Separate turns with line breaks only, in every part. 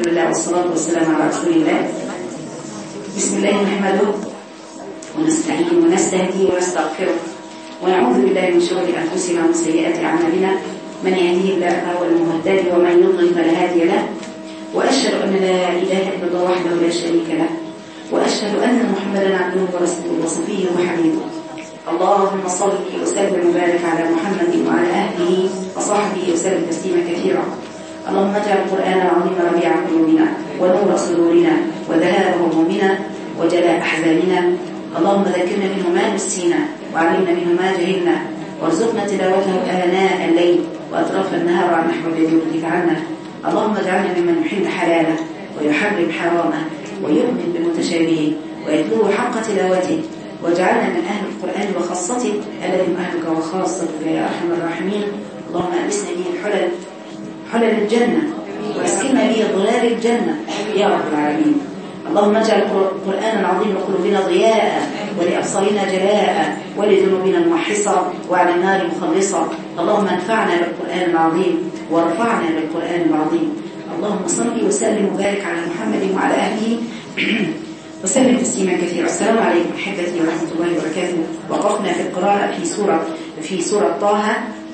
الحمد لله والصلاة والسلام على رسول الله بسم الله نحمده ونستعين ونستهدي ونستغفره ونعوذ بالله من شرور أنفسنا ومن سيئات أعمالنا من يهديه الله فهو المهتدي ومن يضلل فلا هادي له وأشهد أن لا إله إلا الله وحده لا شريك له وأشهد أن محمدا عبده ورسوله وصفيه وحبيبه اللهم صل وسلم وبارك على محمد وعلى أهله وصحبه وسلم تسليما كثيرا اللهم اجعل القرآن العظيم ربيع قلوبنا ونور صدورنا وذهاب همومنا وجلاء أحزاننا اللهم ذكرنا منه ما نسينا وعلمنا منه ما جهلنا وارزقنا تلاوته آناء الليل وأطراف النهار عن نحو الذي يرضيك عنا اللهم اجعلنا ممن يحل حلاله ويحرم حرامه ويؤمن بمتشابهه ويتلوه حق تلاوته واجعلنا من أهل القرآن وخاصته الذي هم أهلك وخاصتك يا أرحم الراحمين اللهم ألبسنا به الحلل حلل الجنة واسقنا به ظلال الجنة يا رب العالمين اللهم اجعل القرآن العظيم لقلوبنا ضياء ولأبصارنا جلاء ولذنوبنا موحصة وعلى النار مخلصة اللهم انفعنا بالقرآن العظيم وارفعنا بالقرآن العظيم اللهم صل وسلم وبارك على محمد وعلى أهله وسلم تسليما كثيرا السلام عليكم احبتي ورحمه الله وبركاته وقفنا في القراءه في سوره في سوره طه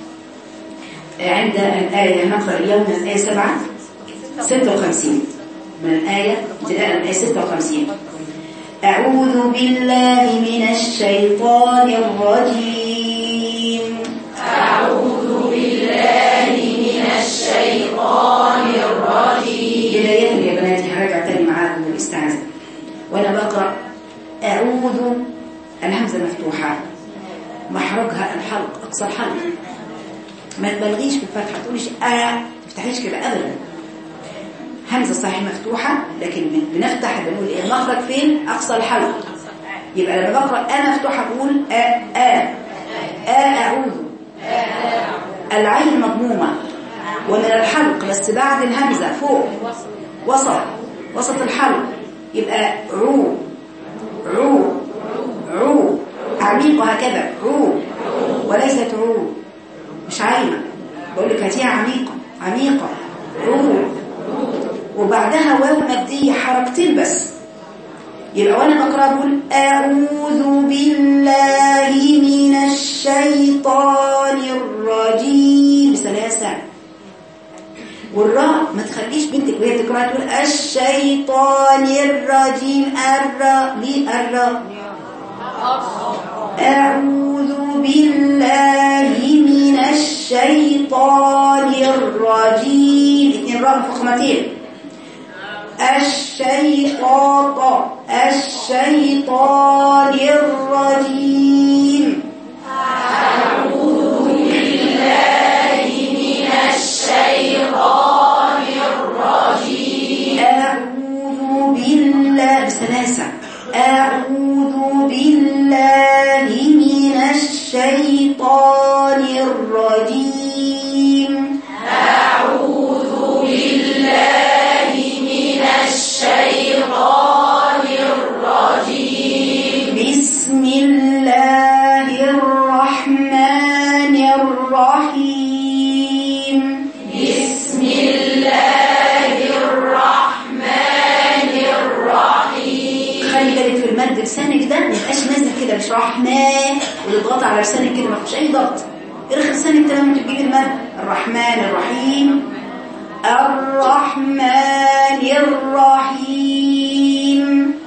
عند الايه نقرا اليوم من الايه 7 56 من الايه ابتداء من الايه 56 اعوذ بالله من الشيطان الرجيم
أعوذ بالله من الشيطان الرجيم
بدايه يا بناتي هرجع تاني معاكم بالاستعاذه وانا بقرا اعوذ الهمزه مفتوحه مخرجها الحلق اقصى الحلق ما تبالغيش في الفتحه تقوليش ا ما تفتحيش كده ابدا همزه صحيح مفتوحه لكن بنفتح بنقول ايه المخرج فين اقصى الحلق يبقى لما بقرا انا مفتوحه بقول ا ا ا اعوذ العين مضمومه ومن الحلق بس بعد الهمزه فوق وسط وسط الحلق يبقى عو عو عو عميق هكذا عو وليست عو مش عايمة بقول لك هاتيها عميقة عميقة عو وبعدها واو مادية حركتين بس يبقى وانا بقرا بقول اعوذ بالله من الشيطان الرجيم بسلاسه والراء ما تخليش بنتك وهي بتقرا تقول الشيطان الرجيم الراء ليه الراء أعوذ بالله من الشيطان الرجيم اثنين راء فخمتين الشيطان الشيطان الرجيم
أعوذ بالله من الشيطان الرجيم
أعوذ بالله بسلاسة أعوذ بالله من الشيطان الرجيم
أعوذ بالله من الشيطان الرجيم
بسم الله الرحمن الرحيم
بسم الله الرحمن الرحيم
خلي بالك في المد لسانك ده ما يبقاش نازل كده مش رحمن وتضغط على لسانك كده ما فيش اي ضغط ارخي لسانك تمام وتجيب المد الرحمن الرحيم الرحمن الرحيم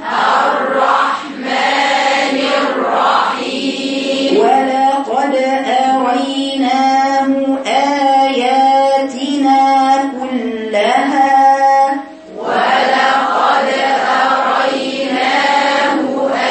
الرحمن الرحيم
ولقد أريناه آياتنا كلها
ولقد أريناه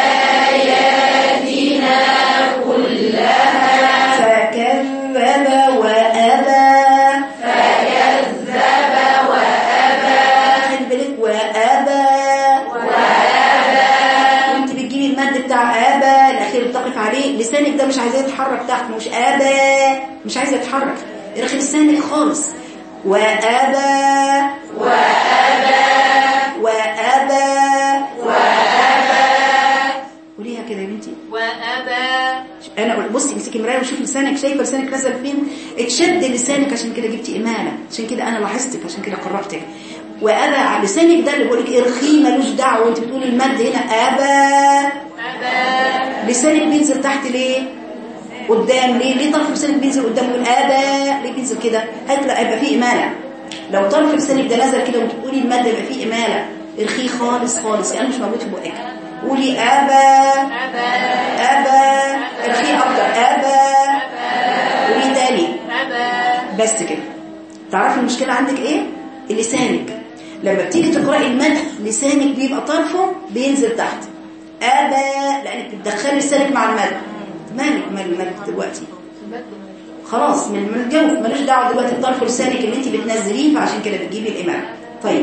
آياتنا كلها
فكذب وأبى
فكذب وأبى
خلي بالك وأبى
وأبى
وانت بتجيبي المد بتاع أبى الأخير بتقف عليه لسانك ده مش عايزاه يتحرك تحت مش أبى مش عايز يتحرك ارخي لسانك خالص وأبى
وأبى
وأبى
وأبى
قوليها كده يا بنتي
وأبى
انا اقول بصي امسكي مرايه وشوفي لسانك شايفه لسانك نزل فين اتشد لسانك عشان كده جبتي اماله عشان كده انا لاحظتك عشان كده قربتك وابى على لسانك ده اللي بقول لك ارخيه ملوش دعوه وانت بتقولي المد هنا ابى
أبا
لسانك بينزل تحت ليه قدام ليه ليه طرف لسانك بينزل قدام يقول ابى ليه بينزل كده هتلاقي هيبقى فيه اماله لو طرف لسانك ده نزل كده وانت بتقولي المد يبقى فيه اماله ارخيه خالص خالص يعني مش موجود في بقك قولي ابى
أبا
ابى ارخيه اكتر ابى قولي تاني
أبا
بس كده تعرفي المشكله عندك ايه لسانك لما بتيجي تقراي المد لسانك بيبقى طرفه بينزل تحت ابى لانك بتدخلي لسانك مع المد مالك مال المد دلوقتي خلاص من من الجوف ملوش دعوه دلوقتي بطرف لسانك اللي انت بتنزليه فعشان كده بتجيبي الامام طيب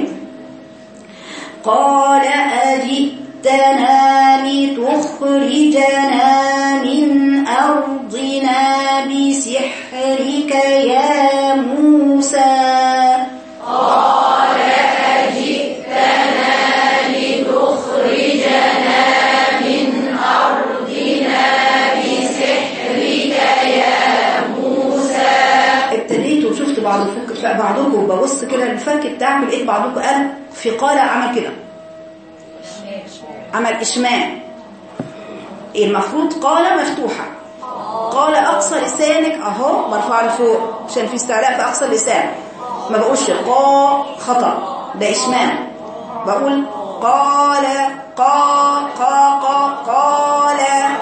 قال أجئتنا لتخرجنا من أرضنا بسحرك يا موسى ابتديت وشفت بعض الفك بعضكم ببص كده الفك بتاعكم لقيت بعضكم قال في قال عمل كده عمل اشمام المفروض قال مفتوحه قال اقصى لسانك اهو مرفوع لفوق عشان في استعلاء في اقصى اللسان ما بقولش قا خطا ده اشمام بقول قال قا قا قا قال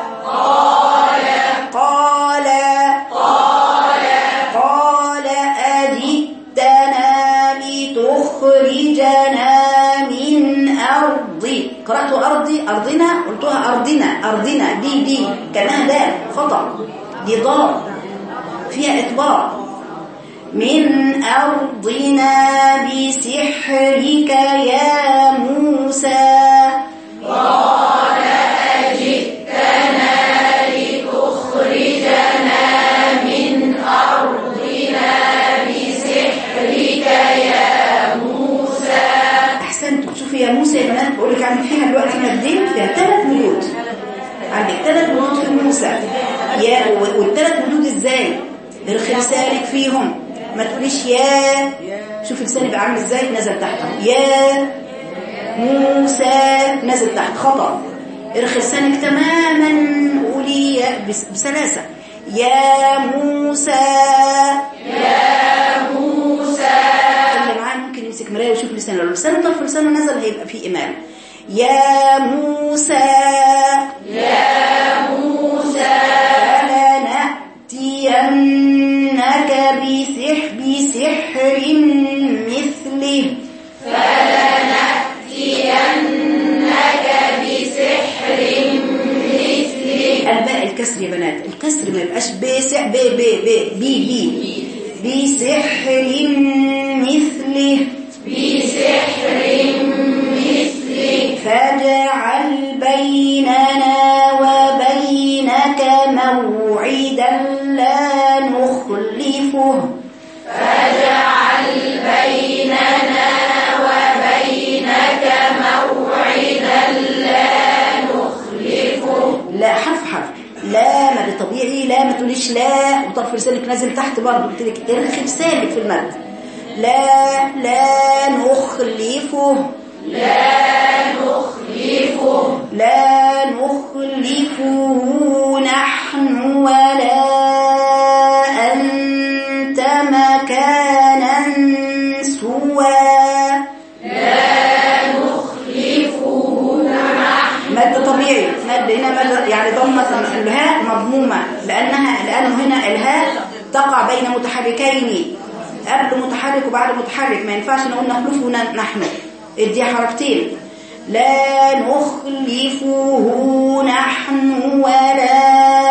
قال قال أجئتنا لتخرجنا من أرضي قرأت أرضي أرضنا قلتها أرضنا أرضنا دي دي كانها دال خطأ دي ضاد فيها إطباق من أرضنا بسحرك يا موسى احسنت شوفي يا موسى يا بنات بقول لك عندك فيها دلوقتي مادين فيها ثلاث مدود عندك ثلاث مدود في موسى يا و- والثلاث مدود ازاي ارخي لسانك فيهم ما تقوليش يا شوفي لسانك بقى عامل ازاي نزل تحت يا موسى نزل تحت خطأ ارخي لسانك تماما قولي يا بس- بسلاسة يا موسى اللي معاه ممكن يمسك مرايه ويشوف لسانه لو لسانه طرف لسانه نزل هيبقى فيه إمام يا موسى يا موسى فلنأتينك بسحر بسحر مثله الباء الكسر يا بنات الكسر ما يبقاش بس ب ب ب بي بي بسحر مثله بسحر مثله فاجعل بيننا وبينك موعدا لا نخلفه لا حرف حرف لا ما ده طبيعي لا ما تقوليش لا وطرف لسانك نازل تحت برضه قلت لك ارخي لسانك في المد لا لا نخلفه لا نخلفه لا نخلفه نحن ولا أنت مكانا سوى مد طبيعي مد هنا مد يعني ضمة الهاء مضمومة لأنها لأنه هنا الهاء تقع بين متحركين قبل متحرك وبعد متحرك ما ينفعش نقول نخلفه ن- نحن ادي حركتين لا نخلفه نحن ولا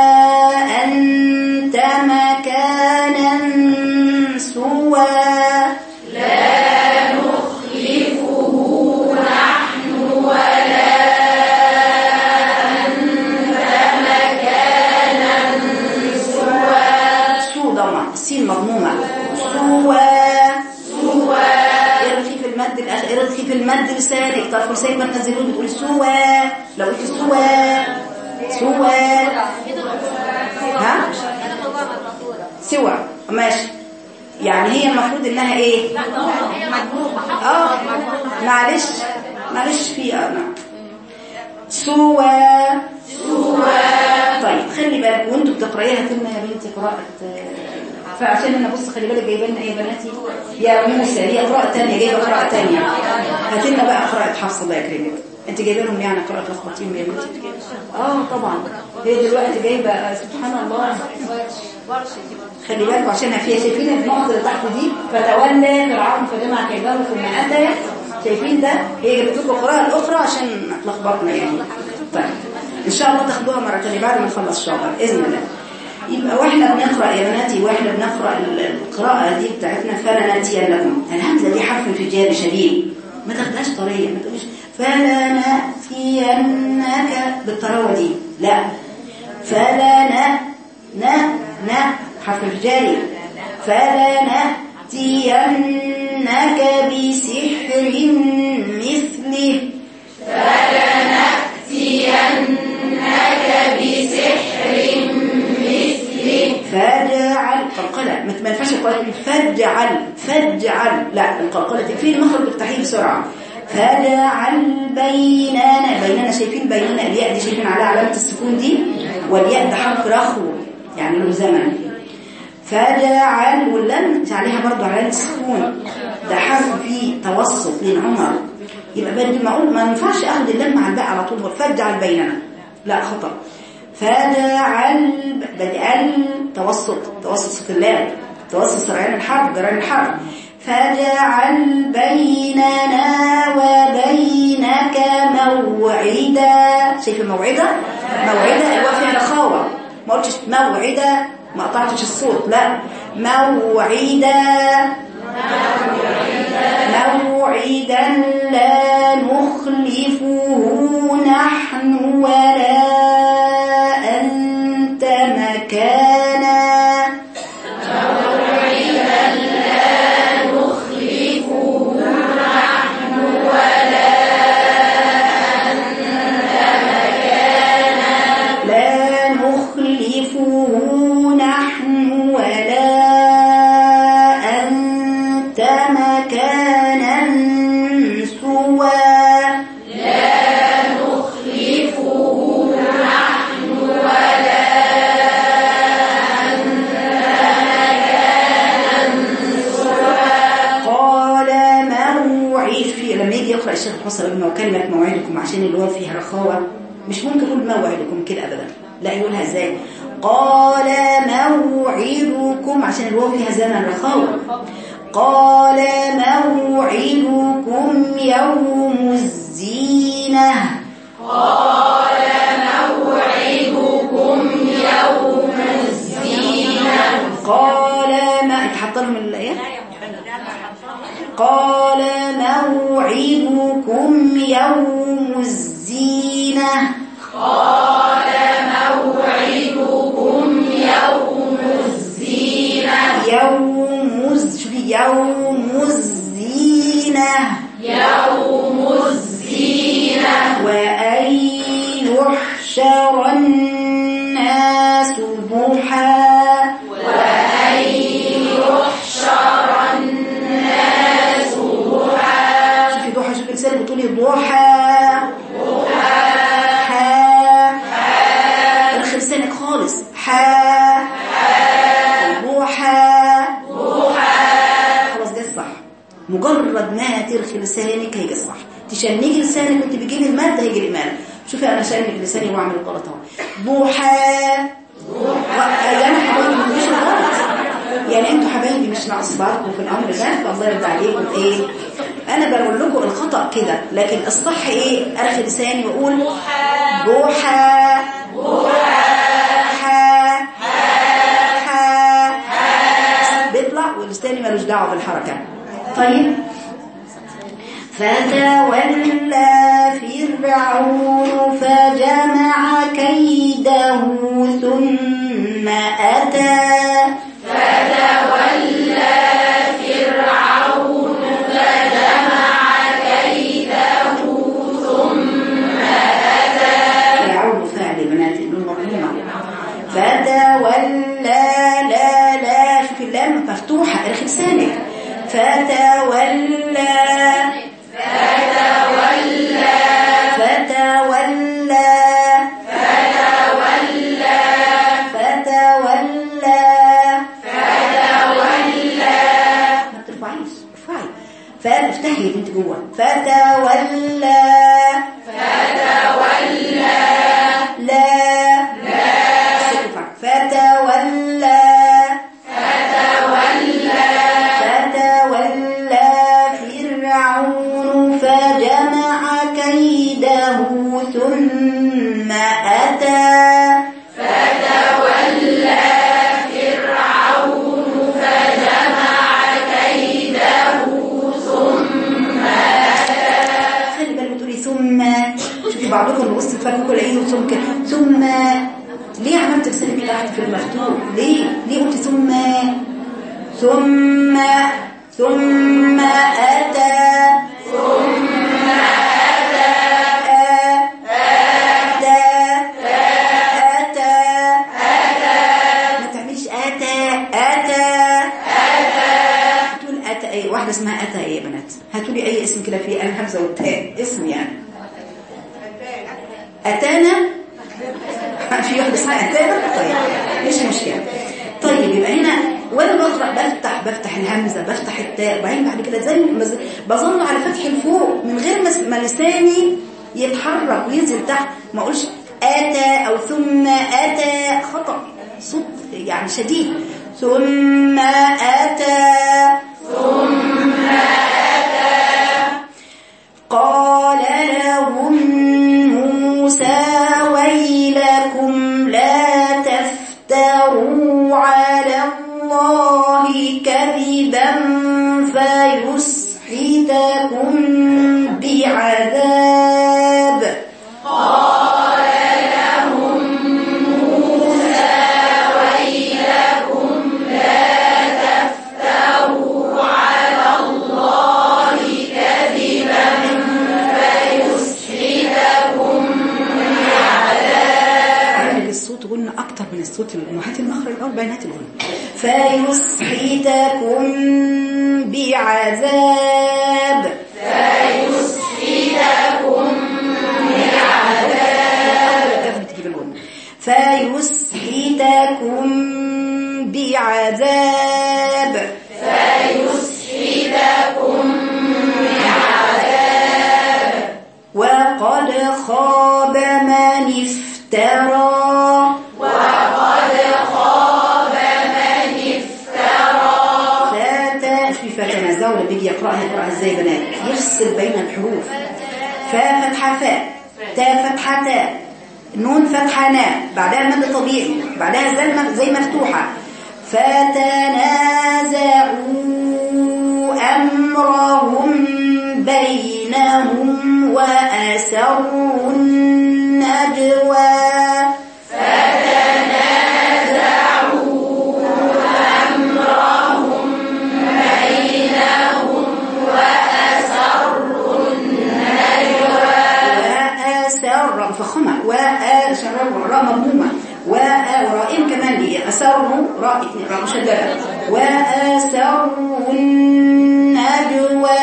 أنت مكانا سوى سو ضمة السين مضمومة سوى سوى ارخي في المد الأخ... ارخي في المد لسانك طرف لسانك ما تنزلوه بتقول سوى لو قلت سوى سوى ها سوى ماشي يعني هي المفروض انها ايه اه معلش معلش في انا سوى سوى طيب خلي بالك وانتوا بتقرايها كلمه يا بنتي قراءه آه، فعشان انا بص خلي بالك جايبه لنا ايه يا بناتي يا موسى هي قراءه ثانيه جايبه قراءه ثانيه هات لنا بقى قراءه حفص الله يكرمك انت جايبه لهم يعني قراءه لخبطين يا بنتي اه طبعا هي دلوقتي جايبه آه، سبحان الله خلي بالكم عشان فيها شايفين النقط اللي تحت دي فتولى فرعون فجمع كيده ثم اتى شايفين ده هي جابت لكم القراءه الاخرى عشان تلخبطنا يعني طيب ان شاء الله تاخدوها مره ثانيه بعد ما نخلص الشغل باذن الله يبقى واحنا بنقرا يا بناتي واحنا بنقرا ال- القراءه دي بتاعتنا فلناتينكم الهمزه دي حرف انفجاري شديد ما تاخدهاش طريه ما تقوليش فلناتينك بالطراوه دي لا فلنا ن ن حرف انفجاري فلنأتينك بسحر مثله فاجعل قلقلة ما ينفعش القلقلة فاجعل فاجعل لا القلقلة في المخرج تفتحيه بسرعة فاجعل بيننا بيننا شايفين بيننا الياء دي شايفين عليها علامة السكون دي والياء ده حرف رخو يعني له زمن فاجعل واللام عليها برضو علامة السكون ده حرف فيه توسط من عمر يبقى بدل ما اقول ما ينفعش اخد اللام مع الباء على طول فاجعل بيننا لا خطأ فجعل بدأل توسط توسط صوت اللام توسط سرعان الحرف جران الحرف فجعل بيننا وبينك موعدا شايف الموعدة موعدة الواو فيها رخاوة ما قلتش موعدة ما قطعتش الصوت لا موعدا موعدا لا نخلفه نحن ولا أنت مكانا لا نخلفه نحن ولا أنت مكانا سوى قال موعد في لما يجي يقرأ الشيخ الحصر يقول كلمة موعدكم عشان الواو فيها رخاوة مش ممكن يقول موعدكم كده أبدا لا يقولها ازاي قال موعدكم عشان الواو فيها زمن رخاوة قال موعدكم يوم الزينة قال ما انت حاطه لهم الايه قال موعدكم يوم الزينة يوم الز- شوفي يوم الزينة يوم الزينة وأن يحشر الناس ضحى شوفي ضحى شوفي لسانك بتقولي ضحى ضحى رخي لسانك خالص حا ضحى خلاص ده الصح مجرد ما ترخي لسانك هيجي صح تشنجي لسانك وانت بتجيبي المادة هيجي المادة شوفي انا شنج لساني واعمل الغلط اهو ضحى ضحى انا حبايبي ما تقوليش الغلط يعني انتوا حبايبي مش ناقص بعضكم في الامر ده فالله يرضى عليكم ايه انا بقول لكم الخطا كده لكن الصح ايه ارخي لساني واقول ضحى ضحى ضحى بيطلع ولساني ملوش دعوه بالحركه طيب فتولى فرعون فجمع كيده ثم أتى فرعون فعل بنات النون مظلومة فتولى لا لا شوف اللام مفتوحة ارخي لسانك فتولى هي دي انت جوه فتولى فتولى لا لا فتولى فتولى فرعون فجمع كيده ثم أتى خلي بالك بتقولي ثم شوفي بعضكم اللي وسط الفرق كل عيد ثم كده ثم ليه عملت لسانك تحت في المفتوح ليه ليه قلت ثم ثم ثم أتى ثم أتى أتى أتى ما تعملش أتى أتى تقول أتى أي واحدة اسمها أتى أي يا بنات هاتولي أي اسم كده فيه الهمزة والتاء اسم يعني أتانا في واحدة اسمها أتانا طيب مش مشكلة طيب يبقى هنا وانا بقرا بفتح بفتح الهمزه بفتح التاء وبعدين بعد كده زي ما ز- بظن على فتح الفوق من غير ما س- ما لساني يتحرك وينزل تحت ما اقولش اتى او ثم اتى خطا صوت يعني شديد ثم اتى قال لهم موسى ويلكم لا تفتروا على الله كذبا فيسحتكم بعذاب عامل الصوت غنى اكتر من الصوت هات المخرج الاول بعدين هات الغنى فيسحتكم بعذاب فيسحتكم تجيب الغنى فيسحتكم بعذاب وقد خاب من افترى وقد خاب من افترى فات في فتنازعوا اللي بيجي يقرأها يقرأها ازاي يا بنات يفصل بين الحروف فا فتحة فاء تا فتحة تاء نون فتحة ناء بعدها مد طبيعي بعدها زي م- زي مفتوحة فتنازعوا أمرهم بينهم وأسروا النجوى وأسر مفخمة وأسر راء مضمومة ورائم كمان لي أسروا راء راء مشددة وأسروا النجوى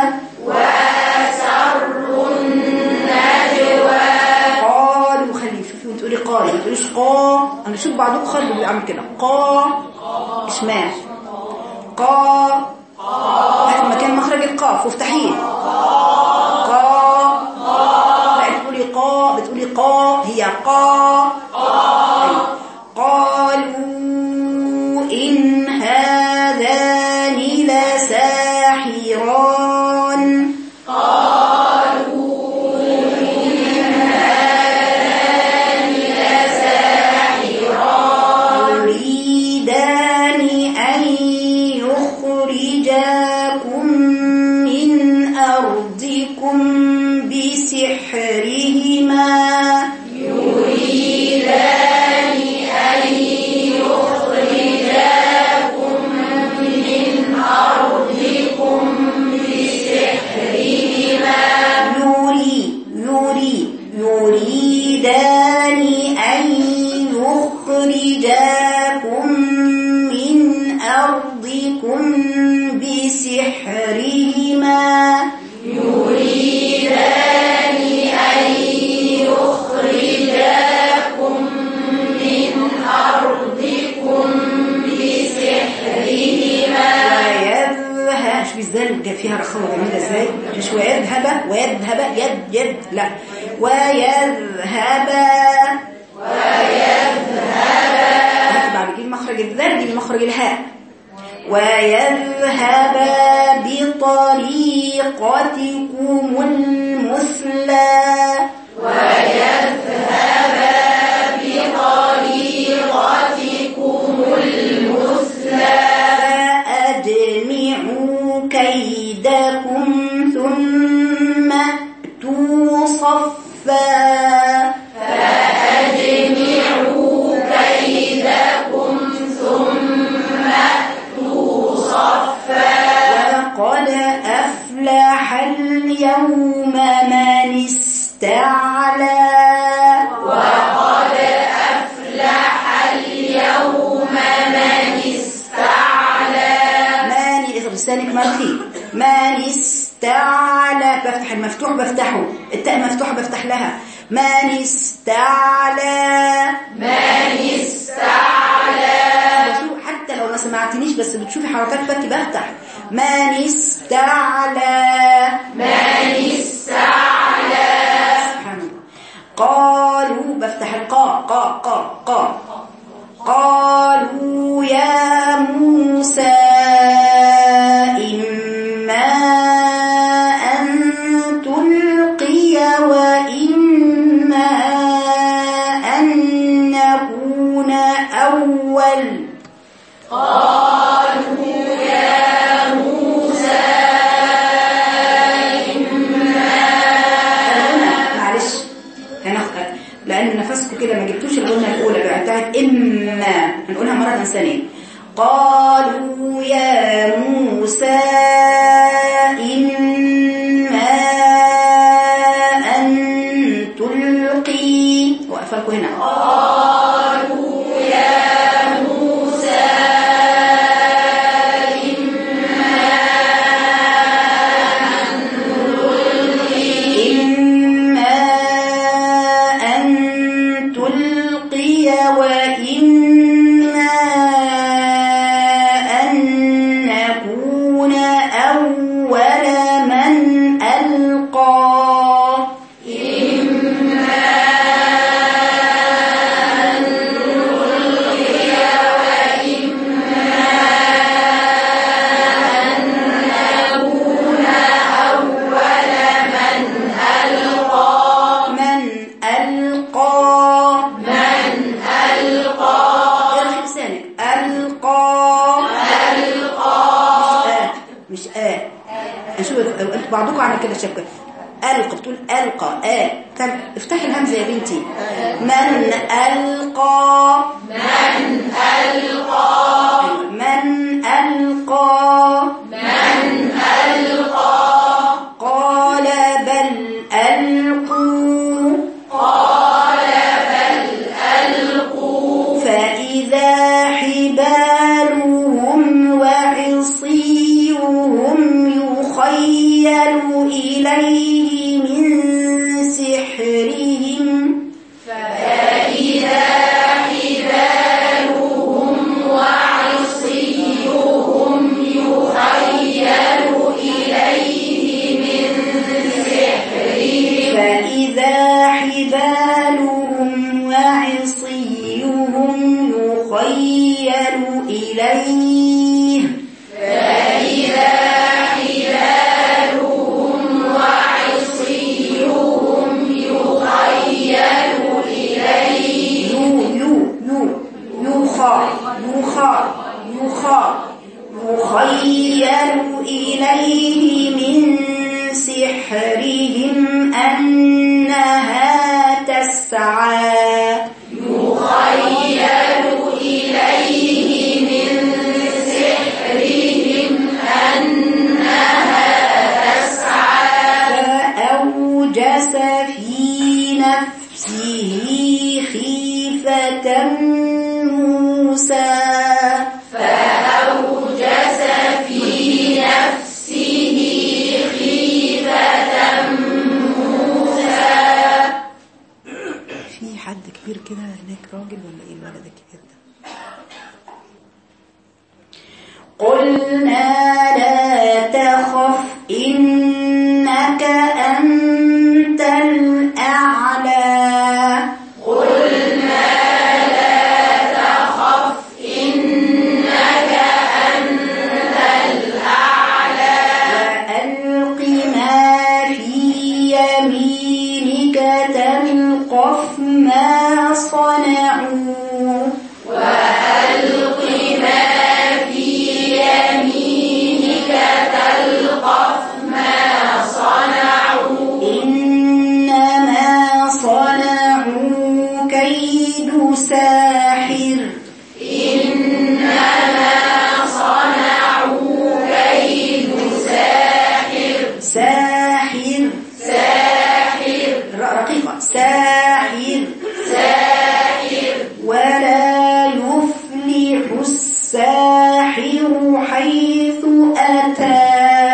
قالوا خلي شوفي وتقولي قال ما تقوليش قا انا شوف بعضكم خلوا بيعمل كده قا اشمال قا هات مكان مخرج القاف وافتحيه قا لا بتقولي قا بتقولي قا هي قا أيوة. قالوا إن هذان لساحران يريدان أن يخرجاكم من أرضكم بسحرهما يري يري يريدان أن يخرجاكم من أرضكم بسحرهما يريدان هي فيها رخاوة جميلة ازاي مش ويذهب ويذهب يد يد لا ويذهب ويذهب بعد كده مخرج الذال دي مخرج الهاء ويذهب بطريقتكم المثلى فأجمعوا كيدكم ثم أتوا صفا وقد أفلح اليوم من استعلى من لسانك مرخي من استعلى بفتح المفتوح بفتحه التاء مفتوحة بفتح لها من استعلى من استعلى حتى لو ما سمعتنيش بس بتشوفي حركات فك بفتح من استعلى من استعلى سبحان الله قالوا بفتح القاء قاء قاء قاء قالوا يا موسى إما أن تلقي وإما أن نكون أول قالوا معلش هناخد لان نفسكم كده ما جبتوش الغنه الاولى بقى بتاعت اما هنقولها مره ثانيه قالوا يا موسى اما ان تلقي واقفه لكم هنا إما أن تلقي وإما أن نكون أول من ألقى من ألقى من ألقى ارخي لسانك ألقى ألقى مش آ مش آ أشوف بعضكم عمل كده شبكة ألقى بتقول ألقى آ طب افتحي الهمزة يا بنتي من ألقى من ألقى من ألقى قال بل ألقوا قال بل ألقوا فإذا حبالهم وعصيهم يخيل إليه من سحرهم فإذا حبالهم وعصيهم يخيل إليه يو يو يو يخا يخا يخا يخيل إليه من سحرهم أنها تسعى فأوجس في نفسه خيفة موسى في حد كبير كده هناك راجل ولا ايه الولد الكبير ده قلنا لا تخف تخف إنك أنت الأعلى وألق ما في يمينك تلقف ما صنعوا إنما صنعوا كيد ساحر ساحر ساحر رقيقة ساحر ساحر ولا يفلح الساحر حيث أتى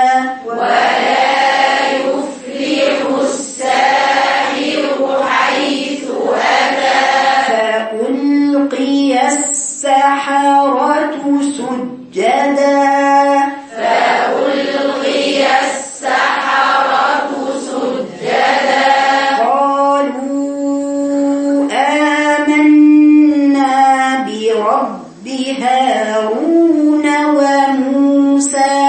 فألقي السحرة سجدا قالوا آمنا برب هارون وموسى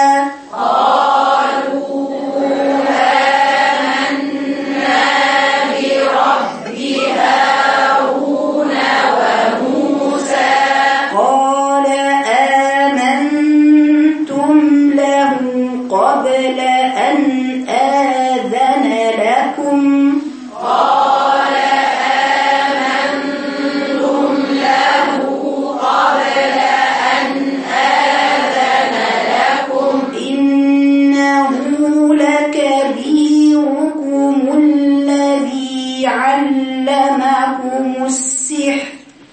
قال آمنتم له قبل أن آذن لكم إنه لكبيركم الذي علمكم السحر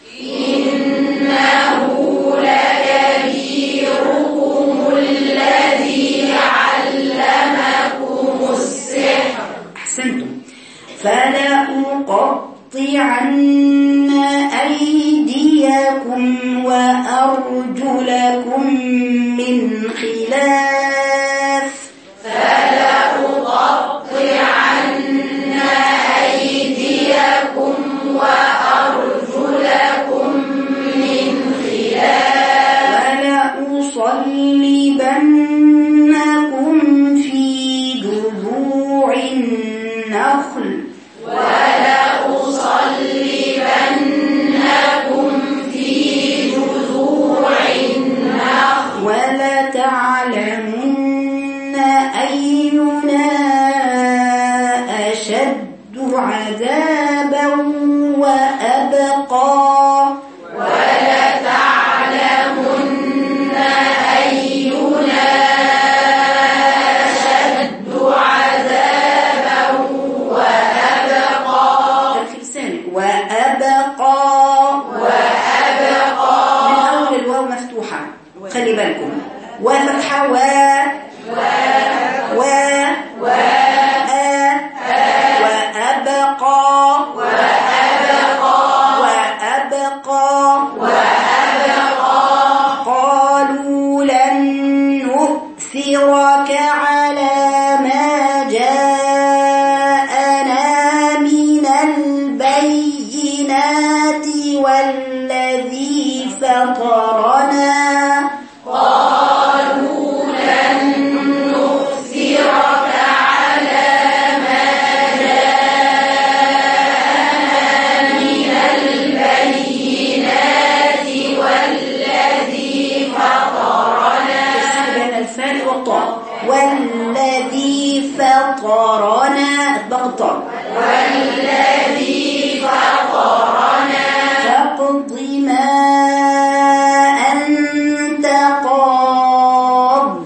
أحسنتم فلأقطعن أيديكم وأرجلكم من خلاف ولأصلبنكم في جذوع النخل ولتعلمن أينا أشد عذابا وأبقى تركي لسانك وأبقى من أول الواو مفتوحة خلي بالكم وفتحة و و و آ وأبقى وأبقى قالوا لن نؤثرك على ما جاءنا من البينات والذي فطرنا تفصيل بين الفاء والطاء والذي فطرنا الضغط والذي فطرنا فاقض ما أنت قاض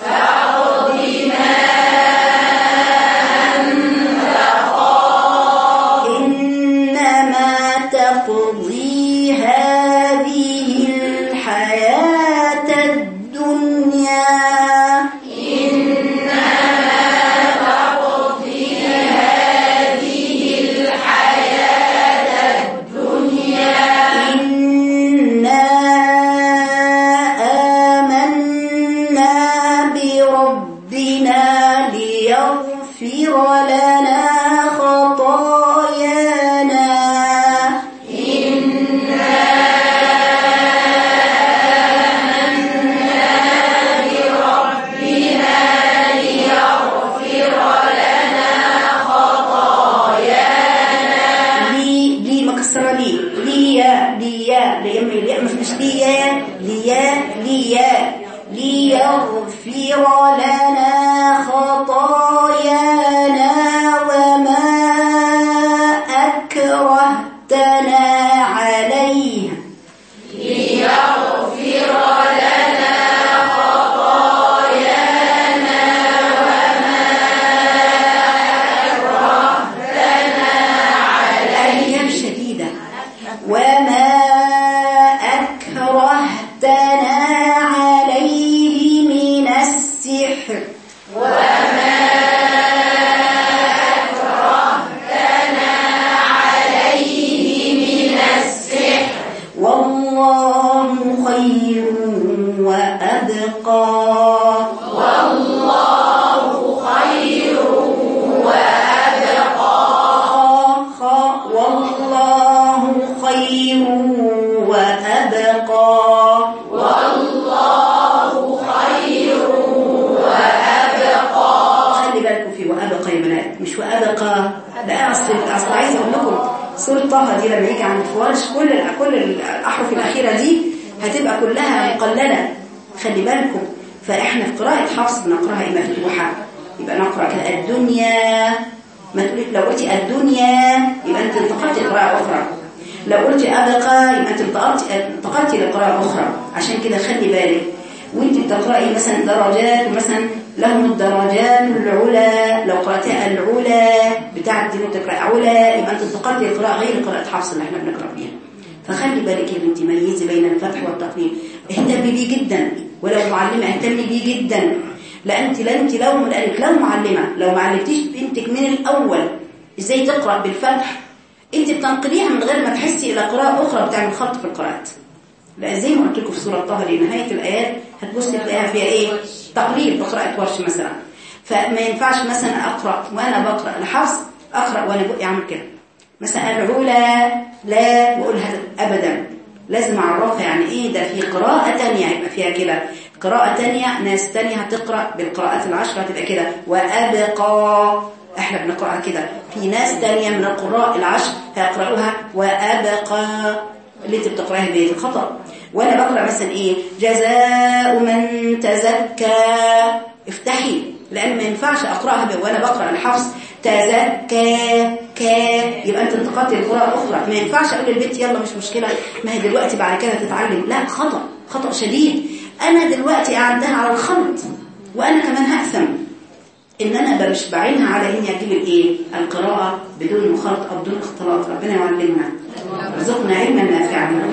إنما تقضي هذه الحياة الدنيا لنا خطايانا لي لي مكسرة لي ليا ليا ليا ليا مش ليا ليا ليا ليغفر لنا خطايانا وما أكرهتنا عليه أيام شديدة وما أكرهتنا عليه من السحر والله خير وأبقى خ والله خير وأبقى خلي بالكم في وأبقى يا بنات مش وأبقى لا أصل أصل عايز أقول لكم سورة طه دي لما يجي عند الفوارش كل ال- كل الأحرف الأخيرة دي هتبقى كلها مقللة خلي بالكم فإحنا في قراءة حفص بنقراها إيه مفتوحة يبقى نقرأ كده الدنيا ما تقولي لو قلتي الدنيا يبقى أنت انتقلتي لقراءة أخرى لو قلتي أبقى يبقى أنت انتقلتي انتقلتي لقراءة أخرى عشان كده خلي بالك وانت بتقرأي مثلا درجات مثلا لهم الدرجات العلى لو قرأتي العلى بتاعت دي بتقرأ علا يبقى انت انتقلتي لقراءة غير قراءة حفص اللي احنا بنقرأ بيها فخلي بالك يا بنتي ميزي بين الفتح والتقليل اهتمي بيه جدا ولو معلمة اهتمي بيه جدا لان انت لا انت لو لانك لو معلمة لو ما علمتيش بنتك من الاول ازاي تقرأ بالفتح انت بتنقليها من غير ما تحسي الى قراءة اخرى بتعمل خط في القراءات لا زي ما قلت لكم في سورة طه لنهاية الآيات هتبص تلاقيها فيها إيه تقليل بقراءة ورش مثلا فما ينفعش مثلا أقرأ وأنا بقرأ لحفظ أقرأ وأنا بقي أعمل كده مثلا العلا لا وأقولها أبدا لازم أعرفها يعني إيه ده في قراءة تانية هيبقى فيها كده قراءة تانية ناس تانية هتقرأ بالقراءات العشرة هتبقى كده وأبقى احنا بنقرأها كده في ناس تانية من القراء العشر هيقرأوها وأبقى اللي انت بتقراها بايه خطأ وانا بقرا مثلا ايه جزاء من تزكى افتحي لان ما ينفعش اقراها ب- وانا بقرا الحفص تزكى كا يبقى انت انتقلت لقراءه اخرى ما ينفعش اقول للبنت يلا مش مشكله ما هي دلوقتي بعد كده تتعلم لا خطأ خطأ شديد انا دلوقتي قاعدها على الخلط وانا كمان هأثم ان انا مش بعينها على اني اجيب الايه القراءه بدون مخالط او بدون اختلاط ربنا يعلمنا ارزقنا علما نافعا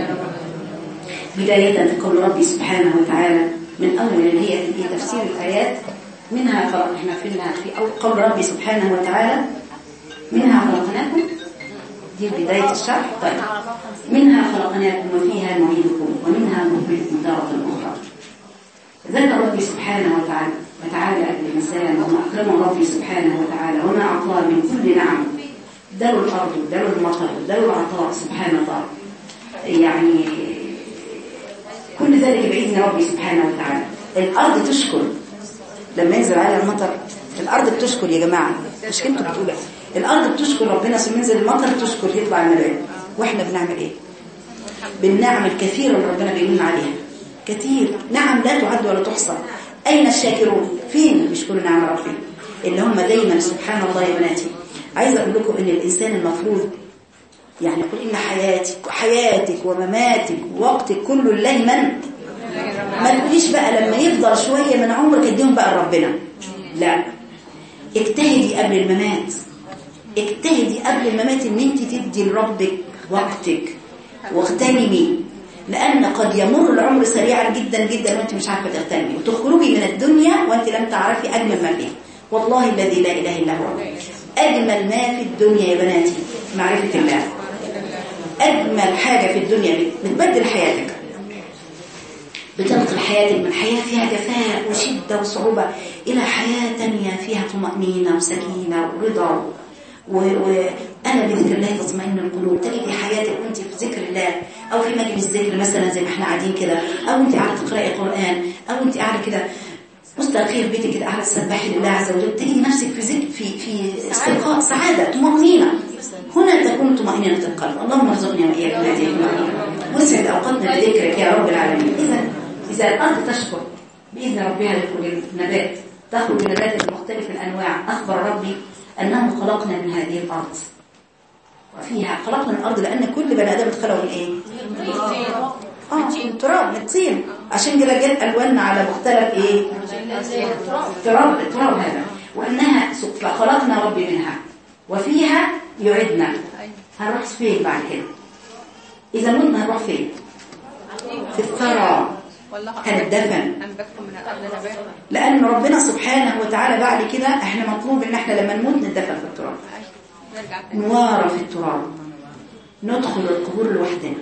بدايه في قول ربي سبحانه وتعالى من اول اللي هي في تفسير الايات منها خلق احنا في في أول قول ربي سبحانه وتعالى منها خلقناكم دي بدايه الشرح طيب منها خلقناكم وفيها نعيدكم ومنها نخرجكم تاره اخرى ذكر ربي سبحانه وتعالى وتعالى الإنسان وما أكرم ربي سبحانه وتعالى وما أعطاه من كل نعم دار الأرض دار المطر دار العطاء سبحانه وتعالى يعني كل ذلك بإذن ربي سبحانه وتعالى الأرض تشكر لما ينزل عليها المطر الأرض بتشكر يا جماعة مش كنتوا بتقولوا الأرض بتشكر ربنا لما ينزل المطر تشكر يطلع النبات وإحنا بنعمل إيه بالنعم الكثيرة اللي ربنا بيمن عليها كثير نعم لا تعد ولا تحصى أين الشاكرون فين بيشكروا نعم ربنا اللي هم دايما سبحان الله يا بناتي عايزة أقول لكم إن الإنسان المفروض يعني يقول إن حياتك حياتك ومماتك ووقتك كله لله من ما تقوليش بقى لما يفضل شوية من عمرك اديهم بقى لربنا لا اجتهدي قبل الممات اجتهدي قبل الممات ان انت تدي لربك وقتك واغتنمي لأن قد يمر العمر سريعا جدا جدا وانت مش عارفة تغتنمي وتخرجي من الدنيا وانت لم تعرفي أجمل ما فيها والله الذي لا إله إلا هو أجمل ما في الدنيا يا بناتي معرفة الله أجمل حاجة في الدنيا بتبدل حياتك بتنقل حياتك من حياة فيها جفاء وشدة وصعوبة إلى حياة تانية فيها طمأنينة وسكينة ورضا وأنا بذكر الله تطمئن القلوب تجدي حياتك وانت في ذكر الله أو في مجلس ذكر مثلا زي ما احنا قاعدين كده أو انت قاعدة تقرأي قرآن أو انت قاعدة كده مستقيم في بيتك كده قاعدة تسبحي لله عز وجل تجدي نفسك في ذكر في في استرخاء سعادة طمأنينة هنا تكون طمأنينة القلب اللهم ارزقني وإياك من هذه الطمأنينة واسعد أوقاتنا بذكرك يا رب العالمين إذا إذا الأرض تشكر بإذن ربها لكل نبات تخرج نبات بمختلف الأنواع أخبر ربي أنه خلقنا من هذه الأرض وفيها خلقنا من الأرض لأن كل بني آدم اتخلقوا من إيه؟ اه من التراب من الطين عشان كده جت ألواننا على مختلف إيه؟ تراب التراب هذا وأنها خلقنا ربي منها وفيها يعدنا هنروح فين بعد كده إذا متنا هنروح فين في الثرى هنتدفن لأن ربنا سبحانه وتعالى بعد كده احنا مطلوب ان احنا لما نموت نتدفن في التراب نوارى في التراب ندخل القبور لوحدنا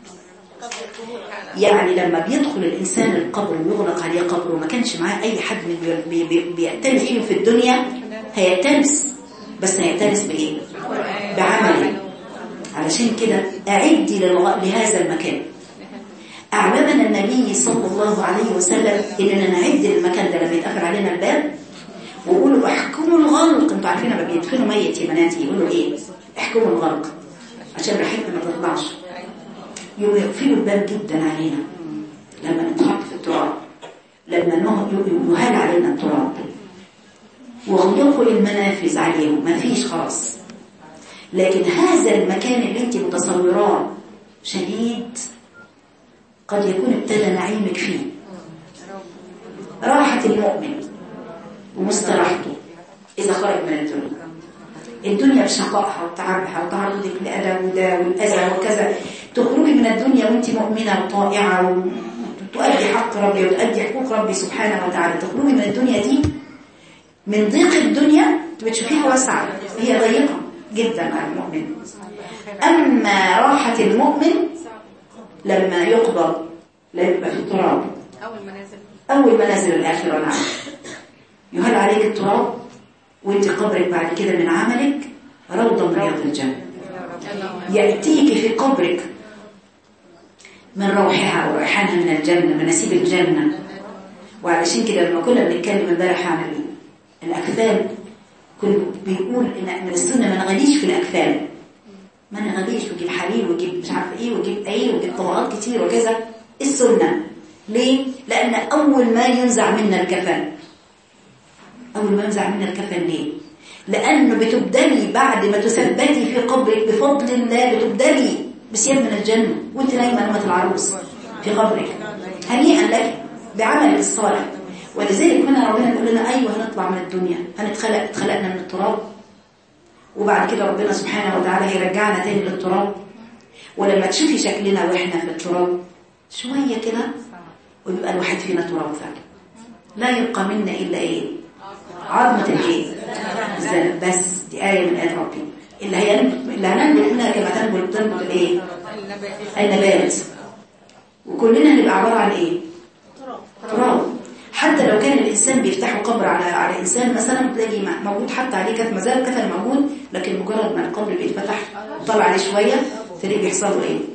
يعني لما بيدخل الإنسان القبر ويغلق عليه قبره وما كانش معاه أي حد من بي بي بيأتلف فيه في الدنيا هيأتلس بس هيأتلس بإيه؟ بعمله علشان كده أعدي لهذا المكان أعلمنا النبي صلى الله عليه وسلم إننا نعد المكان ده لما يتقفل علينا الباب ويقولوا احكموا الغلق انتوا عارفين لما بيدفنوا ميت يمناتي يقولوا ايه احكموا الغلق عشان ريحتنا ما تطلعش يقفلوا الباب جدا علينا لما نتحط في التراب لما يهال علينا التراب وغلقوا المنافذ عليهم ما فيش خلاص لكن هذا المكان اللي انت متصوراه شديد قد يكون ابتدى نعيمك فيه راحة المؤمن ومستراحته إذا خرج من الدنيا الدنيا بشقائها وتعبها وتعرضك لأذى وده والأذى وكذا تخرجي من الدنيا وانت مؤمنة وطائعة وتؤدي حق ربي وتؤدي حقوق ربي سبحانه وتعالى تخرجي من الدنيا دي من ضيق الدنيا بتشوفيها واسعة هي ضيقة جدا على المؤمن أما راحة المؤمن لما يقبض لا يبقى في التراب
أول منازل
أول منازل الآخرة نعم يهل عليك التراب وانت قبرك بعد كده من عملك روضة من رياض الجنة يأتيك في قبرك من روحها وريحانها من الجنة مناسيب الجنة وعلشان كده لما كنا بنتكلم امبارح عن الأكفال كنت بيقول إن من السنة ما نغليش في الأكفال ما نغليش وجيب حليل وجيب مش عارفه ايه وجيب ايه وجيب طبقات كتير وكذا السنة ليه؟ لأن أول ما ينزع منا الكفن أول ما ينزع منا الكفن ليه؟ لأنه بتبدلي بعد ما تثبتي في قبرك بفضل الله بتبدلي بثياب من الجنة وانت نايمة نومة العروس في قبرك هنيئا لك بعملك الصالح ولذلك هنا ربنا يقول لنا أيوه هنطلع من الدنيا هنتخلق اتخلقنا من التراب وبعد كده ربنا سبحانه وتعالى هيرجعنا تاني للتراب ولما تشوفي شكلنا واحنا في التراب شوية كده ويبقى الواحد فينا تراب فعلا لا يبقى منا إلا إيه عظمة الإيه الزلم بس دي آية من آيات ربي اللي هي اللي هننبت منها كما تنبت تنبت الإيه النبات وكلنا هنبقى عبارة عن إيه تراب حتى لو كان الإنسان بيفتحوا قبر على على إنسان مثلا تلاقي موجود حتى عليه كف مازال كفن موجود لكن مجرد ما القبر بيتفتح وطلع عليه شوية تلاقيه بيحصل له إيه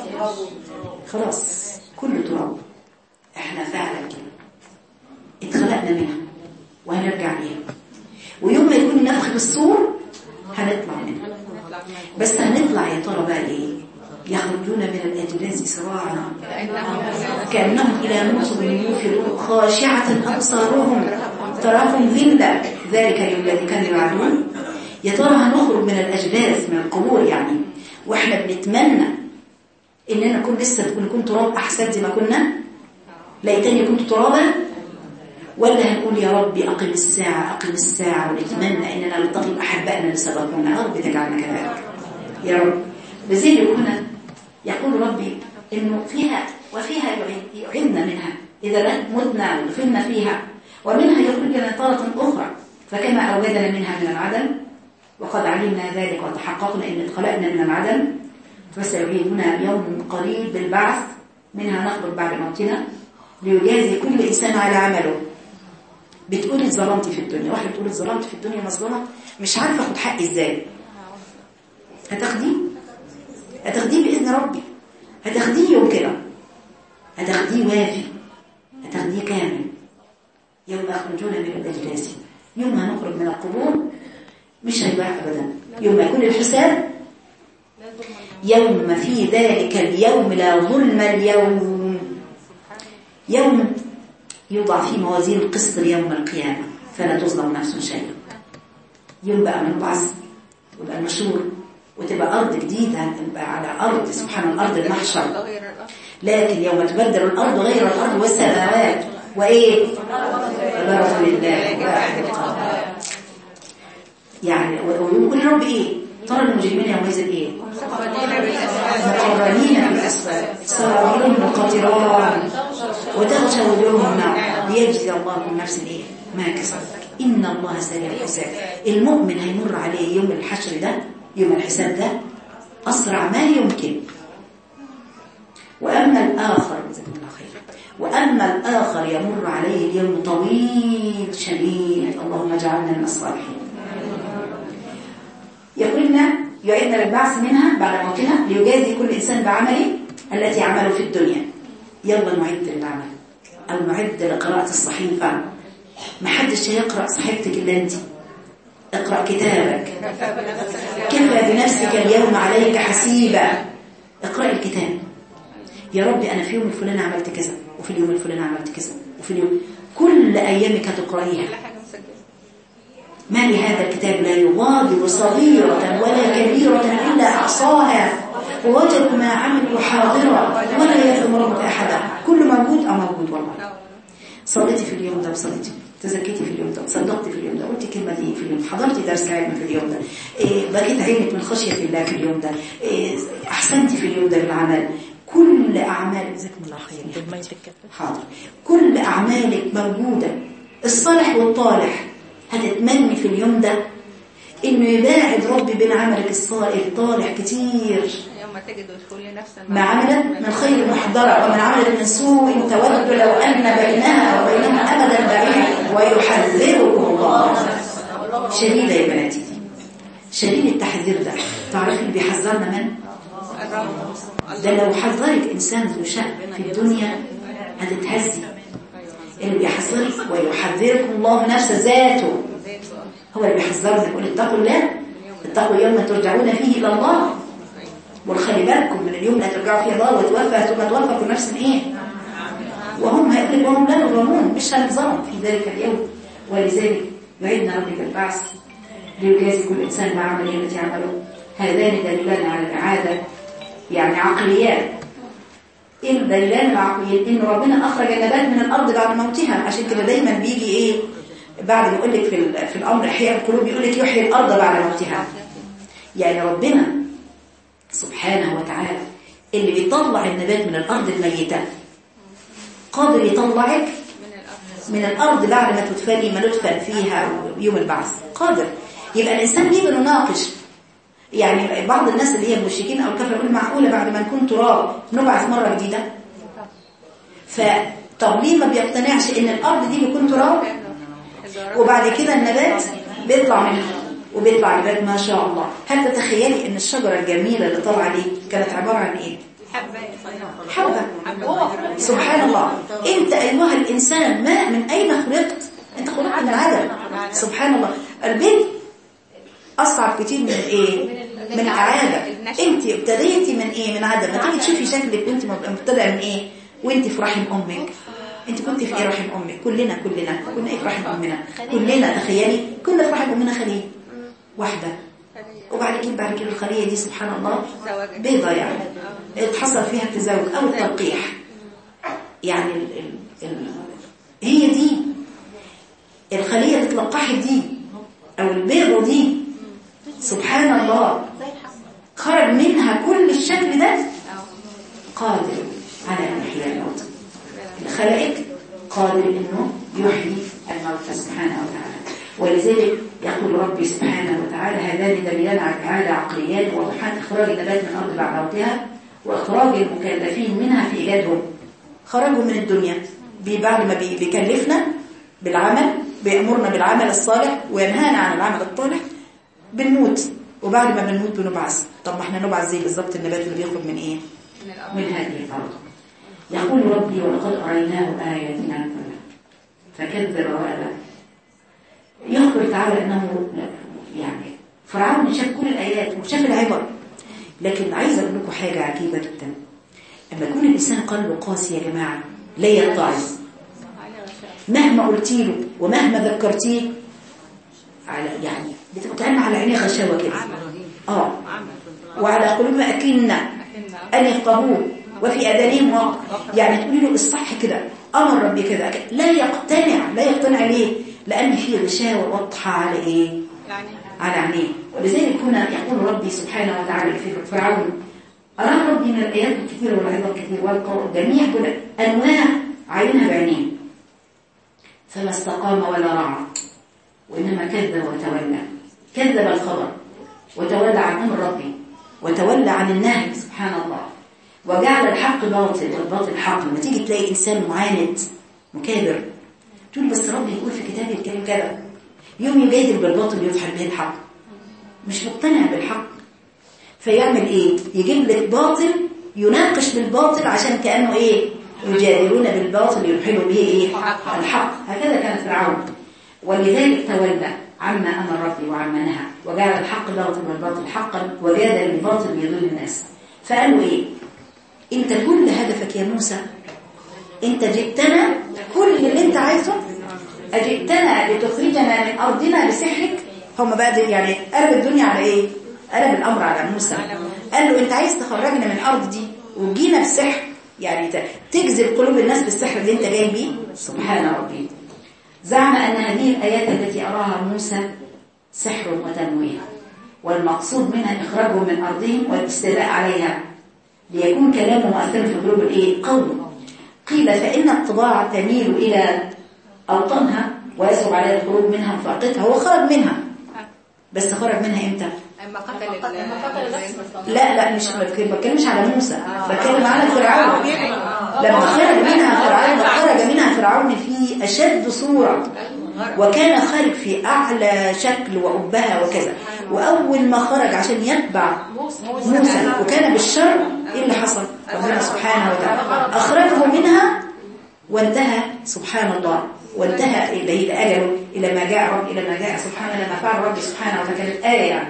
خلاص كله تراب احنا فعلا كده اتخلقنا منها وهنرجع ليها ويوم ما يكون نفخ بالصور هنطلع منها بس هنطلع يا ترى بقى ايه يخرجون من الأجداث سراعا كأنهم إلى نصب يوفرون خاشعة أبصارهم تراهم ذلة ذلك اليوم الذي كانوا يوعدون يا ترى هنخرج من الأجداث من القبور يعني وإحنا بنتمنى إننا نكون لسه نكون تراب أحسن زي ما كنا ليتني كنت ترابا ولا هنقول يا ربي أقم الساعة أقم الساعة ونتمنى إننا نلتقي بأحبائنا اللي سبقونا يا رب تجعلنا كذلك يا رب لذلك هنا يقول ربي إنه فيها وفيها يعدنا منها إذا متنا ودفنا فيها ومنها يخرجنا طارة أخرى فكما أوجدنا منها من العدم وقد علمنا ذلك وتحققنا إن اتخلقنا من العدم فسيعيدنا يوم قريب بالبعث منها نخرج بعد موتنا ليجازي كل إنسان على عمله بتقولي اتظلمتي في الدنيا واحدة بتقول اتظلمت في الدنيا مظلمة مش عارفة اخد حقي ازاي هتاخديه هتاخديه بإذن ربي هتاخديه يوم كده هتاخديه وافي هتاخديه كامل يوم يخرجون من الأجلاس يوم هنخرج من القبور مش هيبقى أبدا يوم يكون الحساب يوم في ذلك اليوم لا ظلم اليوم يوم يوضع فيه موازين القسط ليوم القيامة فلا تظلم نفس شيئا يوم بقى نبعث ويبقى المشهور وتبقى أرض جديدة تبقى على أرض سبحان الأرض المحشر لكن يوم تبدل الأرض غير الأرض والسماوات وإيه برضو لله واحد القهار يعني ويقول رب إيه ترى المجرمين يومئذ إيه مقرنين بالأسفل سراويل مقطران وتغشى وجوههم النار ليجزي الله كل نفس ايه ما كسبت ان الله سريع الحساب المؤمن هيمر عليه يوم الحشر ده يوم الحساب ده اسرع ما يمكن واما الاخر جزاكم الله خير واما الاخر يمر عليه اليوم طويل شديد اللهم اجعلنا من الصالحين يقولنا يعيدنا للبعث منها بعد موتنا ليجازي كل انسان بعمله التي عمله في الدنيا يلا نعد للعمل أو نعد لقراءة الصحيفة ما حدش هيقرأ صحيفتك إلا أنت اقرأ كتابك كفى بنفسك اليوم عليك حسيبا اقرأ الكتاب يا ربي أنا في يوم الفلاني عملت كذا وفي اليوم الفلاني عملت كذا وفي اليوم كل أيامك هتقرأيها ما لهذا الكتاب لا يغادر صغيرة ولا كبيرة إلا أحصاها ووجدوا ما عملوا حاضرا ولا يظلم ربك أحدا كل موجود أو موجود والله صليتي في اليوم ده وصليتي تزكيتي في اليوم ده تصدقتي في اليوم ده قلتي كلمة دي في اليوم حضرتي درس علم في اليوم ده إيه بقيت عينك من خشية الله في اليوم ده إيه أحسنتي في اليوم ده بالعمل كل أعمال جزاكم الله خير حاضر كل أعمالك موجودة الصالح والطالح هتتمني في اليوم ده انه يباعد ربي بين عملك الصالح الطالح كتير
يوم تجد كل نفس
ما عملت من خير محضرة ومن عملت من سوء تود لو أن بينها وبينها أبدا بعيد ويحذركم الله شديدة يا بناتي دي شديد التحذير ده تعرفي اللي بيحذرنا من ده لو حذرك إنسان ذو شأن في الدنيا هتتهزي اللي بيحذرك ويحذركم الله نفس ذاته هو اللي بيحذرنا يقول اتقوا الله اتقوا يوم ترجعون فيه إلى الله وخلي بالكم من اليوم اللي هترجعوا فيه الله وتوفى ثم توفى كل نفس ايه وهم هيقلب وهم لا يظلمون مش هنظلم في ذلك اليوم ولذلك يعيدنا ربي بالبعث ليجازي كل انسان بعمله التي عمله هذان دليلان على الاعاده يعني عقليات ايه الدليلان العقليات ان ربنا اخرج النبات من الارض بعد موتها عشان كده دايما بيجي ايه بعد ما يقول لك في في الامر احياء القلوب يقول لك يحيي الارض بعد موتها يعني ربنا سبحانه وتعالى اللي بيطلع النبات من الأرض الميتة قادر يطلعك من الأرض بعد ما تدفني ما ندفن فيها يوم البعث قادر يبقى الإنسان ليه بنناقش يعني بعض الناس اللي هي المشركين أو الكفر يقول معقولة بعد ما نكون تراب نبعث مرة جديدة فطب ليه ما بيقتنعش ان الأرض دي بيكون تراب وبعد كده النبات بيطلع منها وبيطلع نبات ما شاء الله هل تتخيلي ان الشجرة الجميلة اللي طالعه دي كانت عبارة عن ايه حبة سبحان الله انت ايها الانسان ما من اين خلقت انت خلقت من عدم سبحان الله البيت اصعب كتير من ايه من عادة انت ابتديتي من ايه من عدم ما تيجي تشوفي شكلك وانت مبتدئه من ايه وانت في رحم امك انت كنت في ايه رحم امك كلنا كلنا كنا ايه في رحم امنا كلنا تخيلي كنا في رحم امنا خليه واحدة وبعد كده بعد كده الخلية دي سبحان الله بيضة يعني اتحصل فيها التزاوج أو التلقيح يعني ال ال ال هي دي الخلية اللي اتلقحت دي أو البيضة دي سبحان الله خرج منها كل الشكل ده قادر على أن يحيي الموت خلقك قادر أنه يحيي الموت سبحانه وتعالى ولذلك يقول ربي سبحانه وتعالى هذان دليلان على تعالى عقليات وضحات إخراج النبات من الأرض بعد موتها وإخراج المكلفين منها في إيجادهم خرجوا من الدنيا
بي- بعد ما بي- بيكلفنا بالعمل بيأمرنا بالعمل الصالح وينهانا عن العمل الطالح بنموت وبعد ما بنموت بنبعث طب ما احنا نبعث زي بالظبط النبات اللي بيخرج من ايه
من الأرض
من هذه الأرض يقول ربي ولقد أريناه آياتنا كلها فكذب وأبى يخبر تعالى أنه يعني فرعون شاف كل الآيات وشاف العبر لكن عايزة أقول لكم حاجة عجيبة جدا أما يكون الإنسان قلبه قاسي يا جماعة لا يتعظ
على غشاء
مهما قلت له ومهما ذكرتيه على يعني بتتعامل على عينيه غشاوة كده اه وعلى قلوبهم أكنة
أكن
أن يفقهوه وفي أذانهم وقر يعني تقولي له الصح كده أمر ربي كده لا يقتنع لا يقتنع ليه لأن في غشاوة واضحة على إيه
يعني
على عينيه ولذلك هنا يقول ربي سبحانه وتعالى في فرعون أرى ربي من الآيات الكثيرة والعظات الكثير والجميع كل أنواع عينها بعينيه فما استقام ولا رعى وإنما كذب وتولى كذب الخبر وتولى عن أمر ربي وتولى عن النهي سبحان الله وجعل الحق باطل والباطل حق لما تيجي تلاقي إنسان معاند مكابر تقول بس ربي يقول في كتابه الكريم كذا يوم يجادل بالباطل يضحك به الحق مش مقتنع بالحق فيعمل ايه يجيب لك باطل يناقش بالباطل عشان كأنه ايه يجادلون بالباطل يرحلوا به ايه الحق هكذا كان فرعون ولذلك تولى عما امر ربي وعما نهى وجعل الحق باطل والباطل حقا وجادل بالباطل ليضل الناس فقالوا ايه انت كل هدفك يا موسى انت جئتنا كل اللي انت عايزه اجئتنا لتخرجنا من ارضنا بسحرك هم بقى دي يعني قلب الدنيا على ايه قلب الامر على موسى قال له انت عايز تخرجنا من الارض دي وجينا بسحر يعني ت- تجذب قلوب الناس بالسحر اللي انت جاي بيه سبحان ربي زعم ان هذه الايات التي اراها موسى سحر وتمويه والمقصود منها اخراجهم من ارضهم والاستيلاء عليها ليكون كلامه مؤثرا في قلوب الايه قوم قيل فان الطباع تميل الى اوطانها ويصعب عليها الخروج منها وفاقتها هو خرج منها بس خرج منها امتى
أما قتل ال-
لا لا مش ما بتكلمش على موسى بتكلم على فرعون لما خرج منها فرعون خرج منها فرعون في اشد صوره وكان خارج في اعلى شكل وابهه وكذا واول ما خرج عشان يتبع موسى وكان بالشر ايه اللي حصل ربنا سبحانه وتعالى اخرجه منها وانتهى سبحان الله وانتهى الى الى اجله الى ما جاء رب الى ما جاء سبحانه لما فعل ربي سبحانه وتعالى كانت ايه يعني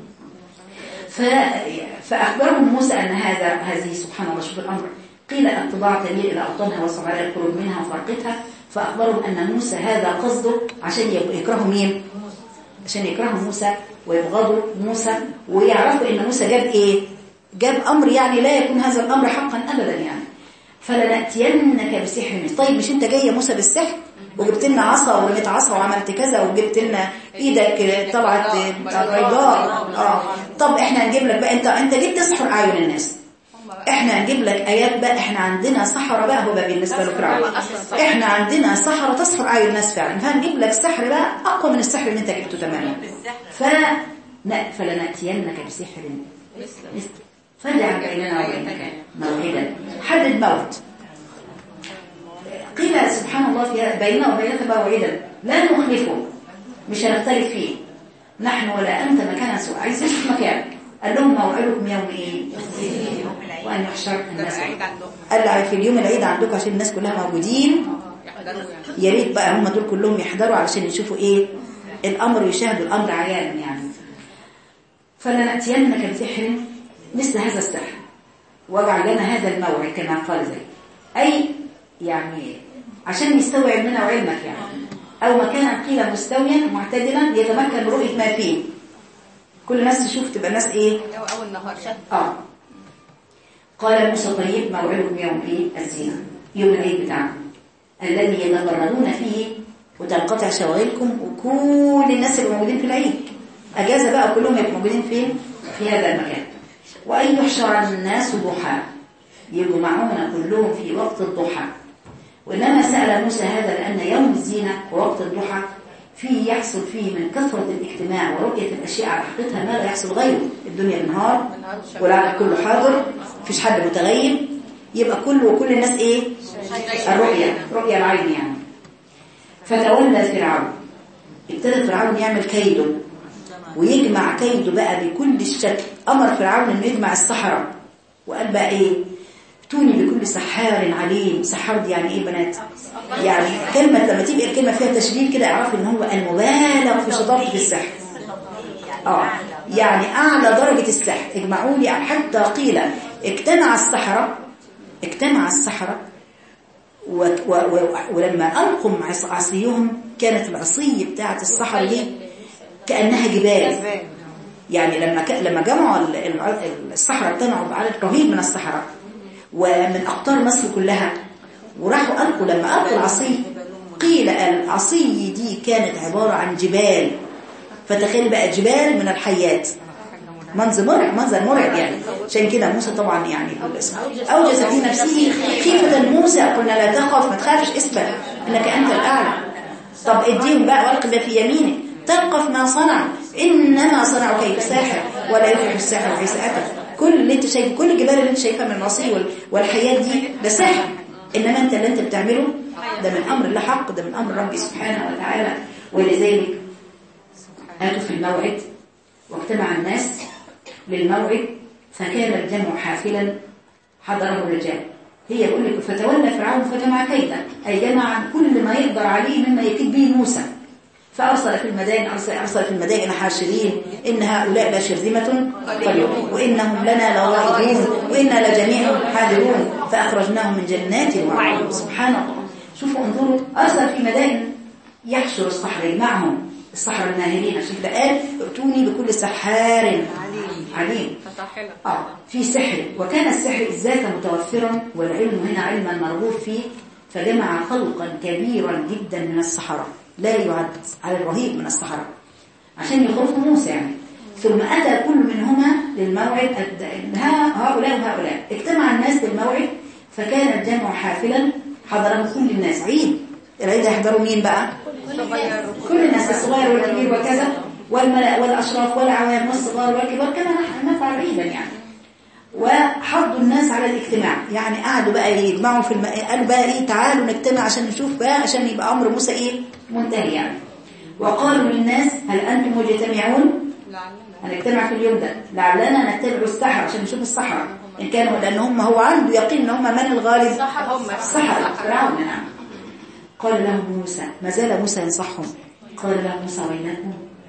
ف... فأخبرهم موسى أن هذا هذه سبحان الله شوف الأمر قيل الطباع تميل إلى أوطانها وصعب على الخروج منها وفرقتها فأخبرهم أن موسى هذا قصده عشان يب- يكرهوا مين؟ عشان يكرهوا موسى ويبغضوا موسى ويعرفوا أن موسى جاب إيه؟ جاب أمر يعني لا يكون هذا الأمر حقا أبدا يعني فلنأتينك بسحر مثل طيب مش أنت جاي يا موسى بالسحر وجبت لنا عصا ورميت عصا وعملت كذا وجبت لنا ايدك طلعت بيضاء اه طب احنا هنجيب لك بقى انت انت جيت تسحر اعين الناس احنا هنجيب لك ايات بقى احنا عندنا سحرة بقى هو بقى بالنسبه له فرعون احنا عندنا سحرة تسحر اعين الناس فعلا فهنجيب لك سحر بقى اقوى من السحر اللي انت جبته تماما ف ن- فلناتينك بسحر مثل فاجعل بيننا وبينك موعدا حدد موت قيل سبحان الله في بيننا وبينك موعدا لا نخلفه مش هنختلف فيه نحن ولا أنت مكانا سوء عايزين في مكان قال لهم موعدكم يوم ايه وأن يحشر الناس
عيد عندهم
قال في اليوم العيد عندكم عشان الناس كلها موجودين
يحضروا يعني
يا ريت بقى هم دول كلهم يحضروا علشان يشوفوا ايه الامر يشاهدوا الامر عيانا يعني فلنأتينك بسحر مثل هذا السحر واجعل لنا هذا الموعد كما قال زي اي يعني عشان يستوعب منا علمك يعني او مكانا قيل مستويا معتدلا يتمكن من رؤيه ما فيه كل الناس تشوف تبقى الناس ايه
هو أول نهار
اه قال موسى طيب موعدكم يوم ايه الزينة يوم العيد بتاعكم الذي يتفردون فيه وتنقطع شواغلكم وكل الناس اللي موجودين في العيد اجازه بقى كلهم يبقوا موجودين فين في هذا المكان وان يحشر الناس ضحى يجوا معهم كلهم في وقت الضحى وإنما سأل موسى هذا لأن يوم الزينة ووقت الضحى فيه يحصل فيه من كثرة الاجتماع ورؤية الأشياء على حقيقتها ما لا يحصل غيره الدنيا بالنهار والعالم كله حاضر مفيش حد متغيب يبقى كله وكل الناس ايه الرؤيا رؤيا العين يعني فتولى فرعون ابتدى فرعون يعمل كيده ويجمع كيده بقى بكل الشكل امر فرعون انه يجمع السحرة وقال بقى ايه اتوني بكل سحار عليم سحار دي يعني ايه بنات يعني كلمة لما تبقى الكلمة فيها تشبيه كده اعرف ان هو المبالغ في شطارة السحر اه يعني اعلى درجة السحر اجمعوا لي حتى قيل اجتمع السحرة اجتمع السحرة و و و ولما ألقوا عص- عصيهم كانت العصي بتاعت السحرة دي كأنها جبال يعني لما ك... لما جمعوا ال- ال- السحرة اجتمعوا بعدد رهيب من السحرة ومن أقطار مصر كلها وراحوا ألقوا لما ألقوا العصي قيل العصي دي كانت عبارة عن جبال فتخيل بقى جبال من الحيات منظر مرعب منظر مرعب يعني عشان كده موسى طبعا يعني أوجس في نفسه خيفة موسى قلنا لا تخف ما تخافش اثبت انك انت الاعلى طب اديهم بقى والق ما في يمينك تلقف ما صنعوا انما صنعوا كيد ساحر ولا يفلح الساحر حيث اتى كل اللي انت شايفه كل الجبال اللي انت شايفها من العصي وال- والحياة دي ده سحر انما انت اللي انت بتعمله ده من امر الله حق ده من امر ربي سبحانه وتعالى ولذلك آتوا في الموعد واجتمع الناس للموعد فكان الجمع حافلا حضره الرجال هي بيقول لك فتولى فرعون فجمع كيدا أي جمع كل ما يقدر عليه مما يكيد به موسى فأرسل في المدائن أرسل, أرسل في المدائن حاشرين إن هؤلاء لشرذمة قليلون وإنهم لنا لغائبون وإنا لجميع حاذرون فأخرجناهم من جنات وعيون سبحان الله شوفوا انظروا أرسل في مدائن يحشر الصحراء يجمعهم الصحراء الناهلين عشان كده قال ائتوني بكل سحار عليم
فصاحلة
آه في سحر وكان السحر ذات متوفرا والعلم هنا علما مرغوب فيه فجمع خلقا كبيرا جدا من السحرة لا يعد على الرهيب من السحرة عشان يخوفوا موسى يعني ثم أتى كل منهما للموعد أد- ها- هؤلاء وهؤلاء اجتمع الناس للموعد فكان الجمع حافلا حضره كل الناس عيد العيد هيحضروا مين بقى
صغير
كل الناس الصغير والكبير وكذا والملأ والأشراف والعوام والصغار والكبار كما نحن نفعل عيدا يعني وحضوا الناس على الاجتماع يعني قعدوا بقى يجمعوا في الم... قالوا بقى ايه تعالوا نجتمع عشان نشوف بقى عشان يبقى أمر موسى ايه منتهي يعني وقالوا للناس هل أنتم مجتمعون
لعلنا
هنجتمع في اليوم ده لعلنا نتبع السحرة عشان نشوف السحرة إن كانوا لأن هم هو عنده يقين إن هم من الغالب
هم
السحرة فرعون نعم قال لهم موسى ما زال موسى ينصحهم قال لهم موسى وينكم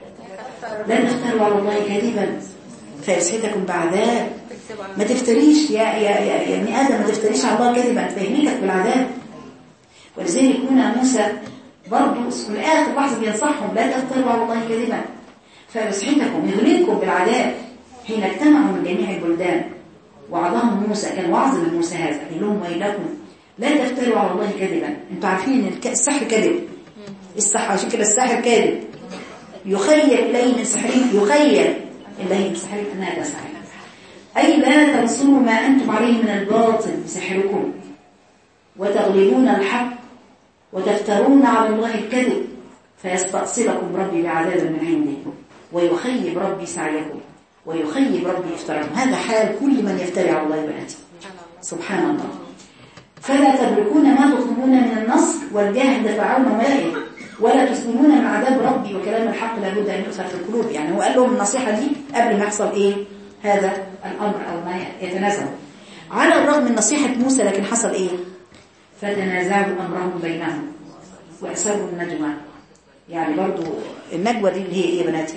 لن تفتروا على الله كذبا فيسحتكم بعذاب ما تفتريش يا يا يا, يا ابن ادم ما تفتريش على الله كذبا فيهلكك بالعذاب ولذلك هنا موسى برضه في الاخر لحظه بينصحهم لا تفتروا على الله كذبا فيسحتكم يغلبكم بالعذاب حين اجتمعوا من جميع البلدان وعظهم موسى كان وعظ من موسى هذا قال لهم ويلكم لا تفتروا على الله كذبا انتوا عارفين ان الك- السحر كذب السحر عشان كده الساحر كاذب يخيل اليه من سحرهم يخيل اليه من سحرهم ان هذا سحر اي لا تنصروا ما انتم عليه من الباطل بسحركم وتغلبون الحق وتفترون على الله الكذب فيستأصلكم ربي بعذاب من عنده ويخيب ربي سعيكم ويخيب ربي افتراكم هذا حال كل من يفتري على الله بناتي سبحان الله فلا تدركون ما تطلبون من النصر والجاه عند فرعون وملئه ولا تسلمون من عذاب ربي وكلام الحق لابد ان يؤثر في القلوب يعني هو قال لهم النصيحه دي قبل ما يحصل ايه هذا الامر او ما يتنازعوا على الرغم من نصيحه موسى لكن حصل ايه فتنازعوا امرهم بينهم واسروا النجوى يعني برضو النجوى دي اللي هي ايه يا بناتي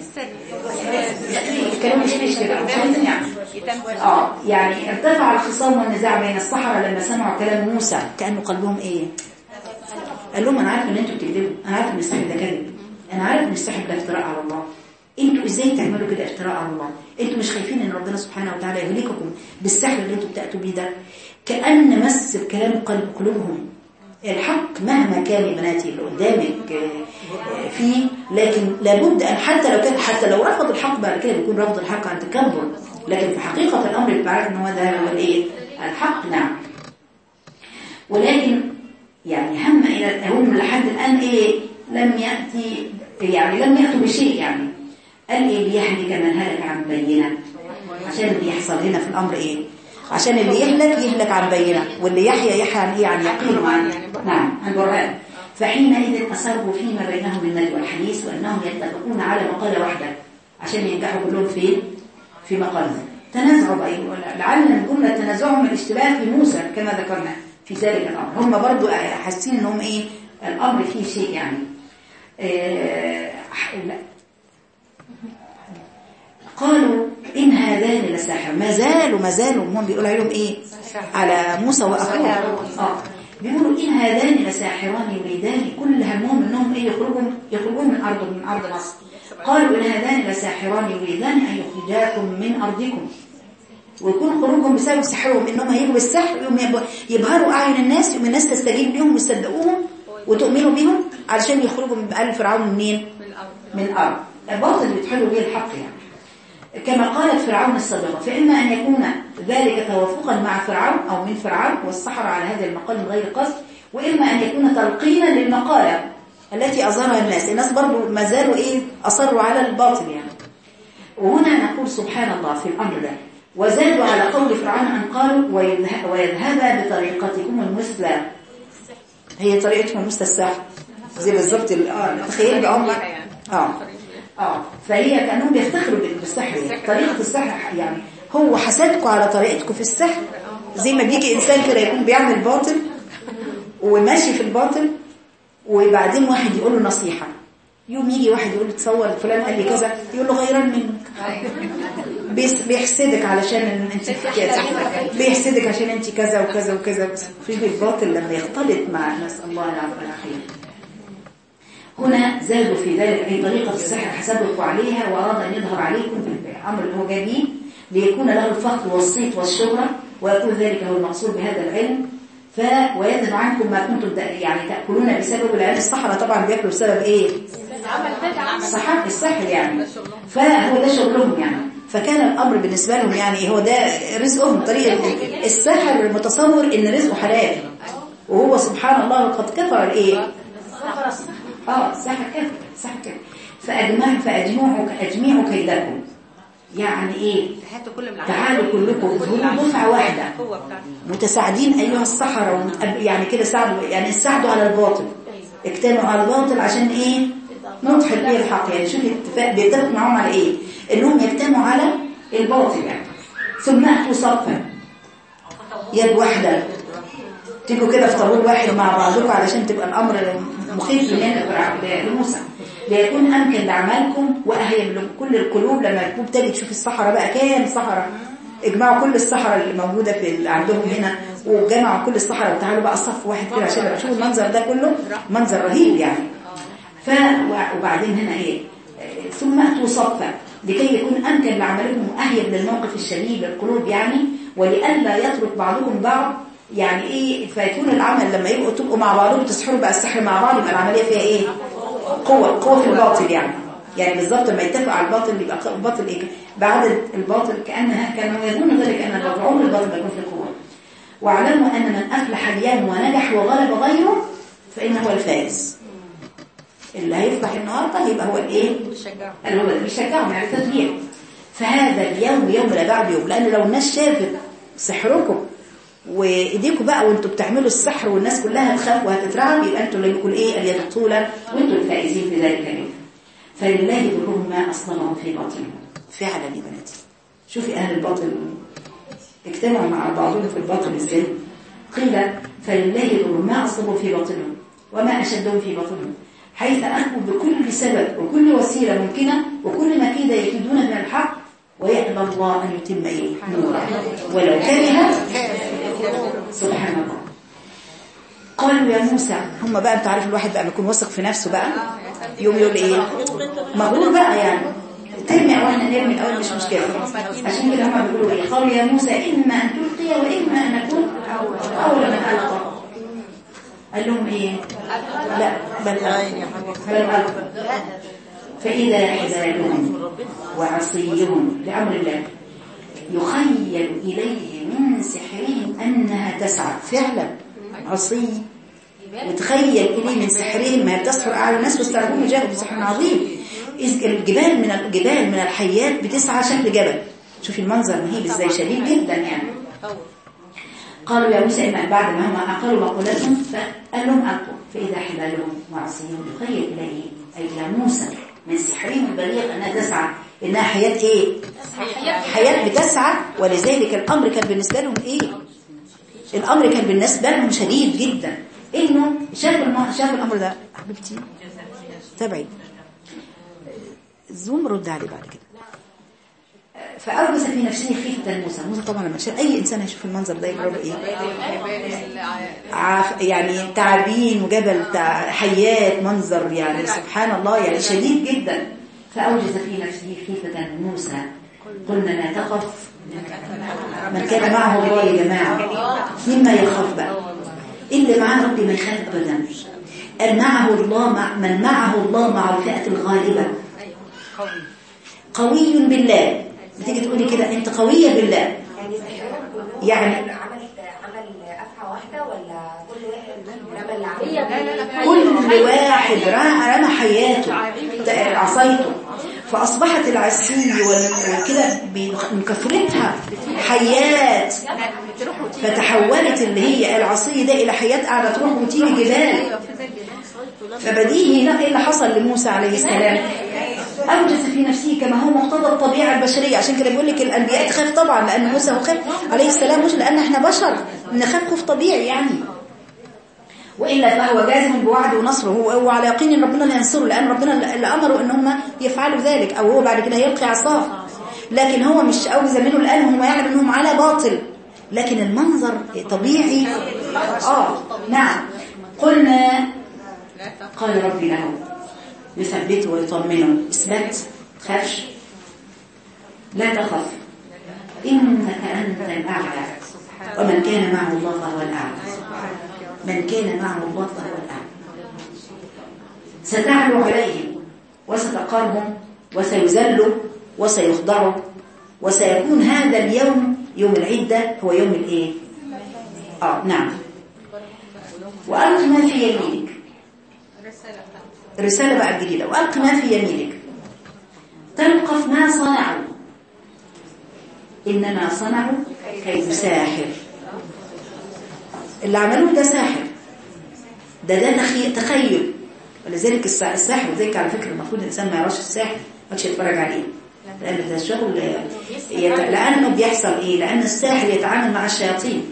كانوا مش مش كده مش عايزين يعني اه يعني ارتفع الخصام والنزاع بين السحرة لما سمعوا كلام موسى كأنه قلبهم ايه قال لهم انا عارف ان انتوا بتكذبوا انا عارف ان السحر ده كذب انا عارف ان السحر ده افتراء على الله انتوا ازاي تعملوا كده افتراء على الله انتوا مش خايفين ان ربنا سبحانه وتعالى يهلككم بالسحر اللي انتوا بتاتوا بيه ده كأن مس بكلام قلب قلوبهم الحق مهما كان يا بناتي اللي قدامك آه، آه، فيه لكن لابد ان حتى لو كان حتى لو رفض الحق بعد كده بيكون رفض الحق عن تكبر لكن في حقيقة الامر بيبقى عارف ان هو ده هو الايه الحق نعم ولكن يعني هم الى هم لحد الان ايه لم ياتي يعني لم ياتوا بشيء يعني قال ايه ليهلك من هلك عن بينه عشان اللي يحصل هنا في الامر ايه
عشان اللي يهلك يهلك عن بينة واللي يحيى يحيى عن ايه عن يقين وعن نعم عن برهان فحينئذ أصروا فيما بينهم الندوة والحديث وأنهم يتفقون على مقالة واحدة عشان ينجحوا كلهم فين في مقالة تنازعوا بقى لعلنا نقول تنازعهم الاشتباه في موسى كما ذكرنا في ذلك الأمر هم برضو حاسين انهم ايه الأمر فيه شيء يعني آه لا قالوا إن هذان لساحر ما زالوا ما زالوا هم بيقولوا عليهم إيه على موسى وأخوه آه. بيقولوا إن هذان لساحران يريدان كل همهم إنهم إيه يخرجوا يخرجوا من أرض من أرض مصر قالوا إن هذان لساحران يريدان أن يخرجاكم من أرضكم ويكون خروجهم بسبب سحرهم إنهم هيجوا بالسحر يوم يبهروا أعين الناس يوم الناس تستجيب لهم ويصدقوهم وتؤمنوا بهم علشان يخرجوا من بقال فرعون منين؟ من الأرض الباطل اللي بتحلوا بيه الحق يعني كما قالت فرعون السابقة فإما أن يكون ذلك توافقا مع فرعون أو من فرعون والسحر على هذا المقال من غير قصد وإما أن يكون تلقينا للمقالة التي أظهرها الناس الناس برضو ما زالوا إيه أصروا على الباطل يعني وهنا نقول سبحان الله في الأمر ده وزادوا على قول فرعون أن قالوا ويذهب بطريقتكم المثلى هي طريقتهم المثلى الساحر زي بالظبط تخيل بقى هم اه اه فهي كانهم بيفتخروا بالسحر يعني. طريقه السحر يعني هو حسدكم على طريقتكم في السحر زي ما بيجي انسان كده يكون بيعمل باطل وماشي في الباطل وبعدين واحد يقول له نصيحه يوم يجي واحد يقول له تصور فلان قال لي كذا يقول له غيران منك بيحسدك علشان انت كذا بيحسدك عشان انت كذا وكذا وكذا في الباطل لما يختلط مع ناس الله العافيه والعافيه هنا زادوا في ذلك أي طريقة السحر حسبكوا عليها وأراد أن يظهر عليكم في الأمر اللي هو جايبين ليكون له الفخر والصيت والشهرة ويكون ذلك هو المقصود بهذا العلم ف ويذهب عنكم ما كنتم يعني تأكلون بسبب العلم الصحراء طبعا بياكلوا بسبب ايه؟ السحر السحر يعني فهو ده شغلهم يعني فكان الأمر بالنسبة لهم يعني هو ده رزقهم طريقة السحر متصور إن رزقه حلال وهو سبحان الله قد كفر الايه؟ اه سحر كده سحر كده فأجمع فأجمعوا أجمعوا كيدكم يعني ايه
هاتوا كل من
تعالوا كلكم اذهبوا دفعة واحدة متساعدين أيها السحرة يعني كده ساعدوا يعني ساعدوا على الباطل اجتمعوا على الباطل عشان ايه نضحك بيه الحق يعني شوف الاتفاق بيتفق معاهم على ايه انهم يجتمعوا على الباطل يعني ثم اتوا صفا يد واحدة تيجوا كده في طابور واحد مع بعضكم علشان تبقى الامر مخيف لموسى ليكون امكن لعملكم واهيب كل القلوب لما تكون ابتدي تشوف الصحراء بقى كام صحراء اجمعوا كل الصحراء اللي موجوده في اللي عندهم هنا وجمعوا كل الصحراء وتعالوا بقى صف واحد كده عشان ابقى اشوف المنظر ده كله منظر رهيب يعني ف وبعدين هنا ايه ثم اتوا صفا لكي يكون امكن لعملكم واهيب للموقف الشديد للقلوب يعني ولئلا يترك بعضكم بعض يعني ايه فيكون العمل لما يبقوا تبقوا مع بعضهم تسحروا بقى السحر مع بعض يبقى العمليه فيها ايه قوه قوه في الباطل يعني يعني بالظبط لما يتفق على الباطل يبقى الباطل ايه بعد الباطل كانها كانوا يظن ذلك ان عمر الباطل يكون في قوه واعلموا ان من افلح اليوم ونجح وغلب غيره فانه هو الفائز اللي هيفلح النهارده يبقى هو الايه اللي هو اللي بيشجعهم على التشجيع فهذا اليوم يوم لا بعد يوم لان لو الناس شافت سحركم وايديكم بقى وانتوا بتعملوا السحر والناس كلها تخاف وهتترعب يبقى انتوا اللي يكون ايه اليد الطولة وانتوا الفائزين في ذلك اليوم فلله ذكرهم ما اصنعهم في باطنهم فعلا يا بناتي شوفي اهل الباطل اجتمعوا مع بعضهم في الباطل ازاي قيل فلله ذكرهم ما اصنعوا في باطنهم وما اشدهم في باطنهم حيث اخذوا بكل سبب وكل وسيله ممكنه وكل مكيده يكيدون من الحق ويأبى الله أن يتم إيه نوره ولو كره سبحان الله قالوا يا موسى هم بقى انت عارف الواحد بقى بيكون واثق في نفسه بقى يوم يقول ايه مغرور بقى يعني ترمي او احنا نرمي الاول مش مشكله عشان كده هم بيقولوا ايه قالوا يا موسى اما ان تلقي واما ان نكون اول من القى قال لهم ايه لا بل بل القى فإذا حبالهم وعصيهم لأمر الله يخيل إليه من سحرهم أنها تسعى فعلا عصي وتخيل إليه من سحرهم ما بتسحر أعلى الناس واستعبون جاءوا بسحر عظيم إذ الجبال من الجبال من الحيات بتسعى شكل جبل شوفي المنظر مهيب ازاي شديد جدا يعني قالوا يا موسى إما بعد ما هم أقلوا مقولتهم فقال لهم ألقوا فإذا حبالهم وعصيهم يخيل إليه أي إلى موسى من سحرهم البليغ أنها تسعى إنها حياة إيه؟ حياة بتسعى ولذلك الأمر كان بالنسبة لهم إيه؟ الأمر كان بالنسبة لهم شديد جدا إنه شاف الم... شاف الأمر ده حبيبتي تابعي زوم رد عليه بعد كده فأوجس في نفسه خيفة موسى موسى طبعا لما شاف أي إنسان هيشوف المنظر ده يقرب إيه عاف يعني تعابين وجبل تع... حيات منظر يعني سبحان الله يعني شديد جدا فأوجز في نفسه خيفة موسى قلنا لا تخف من كان معه الله يا جماعة مما يخاف بقى اللي معاه ربي ما يخاف أبدا قال معه الله مع من معه الله مع الفئة الغالبة قوي بالله بتيجي تقولي كده انت قوية بالله يعني
عمل عمل أفعى واحدة ولا كل واحد عمل عملية
لا لا لا
كل واحد رمى رمى حياته عصايته فأصبحت العصي وكده من كثرتها حيات فتحولت اللي هي العصي ده إلى حيات قاعدة تروح وتيجي جبال فبديهي هنا ايه اللي حصل لموسى عليه السلام أوجس في نفسه كما هو مقتضى الطبيعة البشرية عشان كده بيقول لك الأنبياء تخاف طبعا لأن موسى هو خاف عليه السلام مش لأن احنا بشر نخاف خوف طبيعي يعني وإلا فهو جازم بوعد ونصره هو وعلى يقين ان ربنا لا ينصره لأن ربنا اللي أمروا ان هم يفعلوا ذلك أو هو بعد كده هيلقي عصاه لكن هو مش أوجز منه الآن هم يعلم أنهم على باطل لكن المنظر طبيعي آه نعم قلنا قال ربي له يثبته ويطمنه اثبت خافش لا تخف إنك أنت الأعلى ومن كان معه الله فهو الأعلى من كان معه الله فهو الأعلى ستعلو عليهم وستقرهم وسيذلوا وسيخضعوا وسيكون هذا اليوم يوم العدة هو يوم الايه اه نعم وألق ما في يمينك الرسالة بقى الجديدة وألق ما في يمينك تلقف ما صنعوا إنما صنعوا كيد ساحر اللي عملوه ده ساحر ده ده تخي- تخيل ولذلك الس- الساحر ذلك على فكرة المفروض الإنسان ما يعرفش الساحر ما يتفرج عليه لأن ده شغل يت... لأنه بيحصل إيه لأن الساحر يتعامل مع الشياطين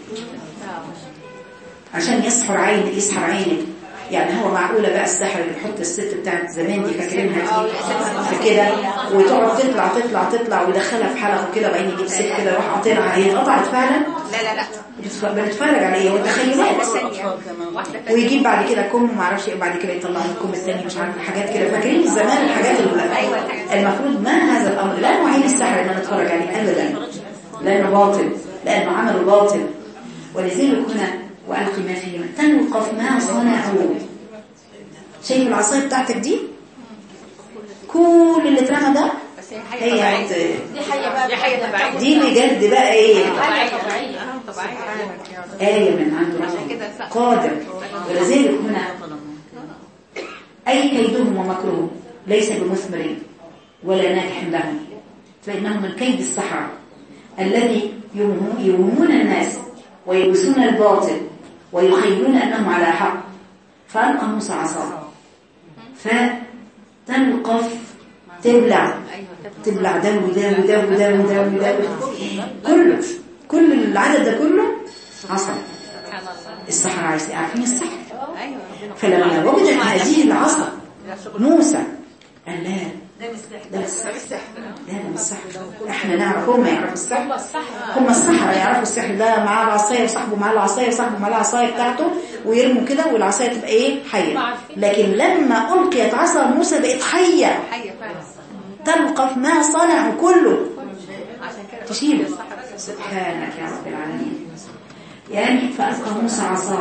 عشان يسحر عين يسحر عينك يعني هو معقولة بقى السحر اللي يحط الست بتاعت زمان دي فاكرينها دي في كده وتقعد تطلع تطلع تطلع ويدخلها في حلقه كده وبعدين يجيب ست كده يروح قاطعها هي اتقطعت فعلا
لا لا لا
بتتف- بنتفرج عليه وتخيلات
واحدة
ويجيب بعد كده كم ما اعرفش ايه وبعد كده يطلع من الكم الثاني مش عارف حاجات كده فاكرين زمان الحاجات اللي المفروض ما هذا الامر لا نعين السحر ان نتفرج عليه ابدا لانه باطل لانه عمل باطل ولذلك هنا والقي ما فيه تلقف ما صنعوا شايف العصايه بتاعتك دي كل اللي اترمى ده
بس هي
هي
حياة
هت-
دي حياة بقى دي حياة طبيعية
دي بجد بقى ايه
طبيعية طبيعية طبيعية
آية من عند
عشان
ربنا
كده سقف.
قادر ولذلك هنا أي كيدهم ومكرهم ليس بمثمر ولا ناجح لهم فإنهم من كيد السحرة الذي يوهمون يوهمون الناس ويلبسون الباطل ويخيلون أنهم على حق فألقى موسى عصاه فتلقف تبلع
ايوه
تبلع ده وده وده وده وده وده كله كل العدد ده كله عصا
سبحان الله
السحر عايز عارفين السحر
ايوه
فلما وجدت هذه العصا موسى قال لا ده مش سحر لا ده مش سحر احنا نعرف هم يعرفوا السحر هم السحرة يعرفوا السحر ده معاه العصايه وصاحبه معاه العصايه وصاحبه معاه العصايه بتاعته ويرموا كده والعصايه تبقى ايه حيه لكن لما القيت عصا موسى بقت حيه
حية فعلا
تلقف ما صنعوا كله
عشان كده
تشيل سبحانك يا رب العالمين يعني فألقى موسى عصاه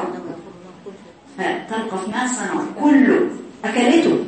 فتلقف ما صنعوا كله أكلته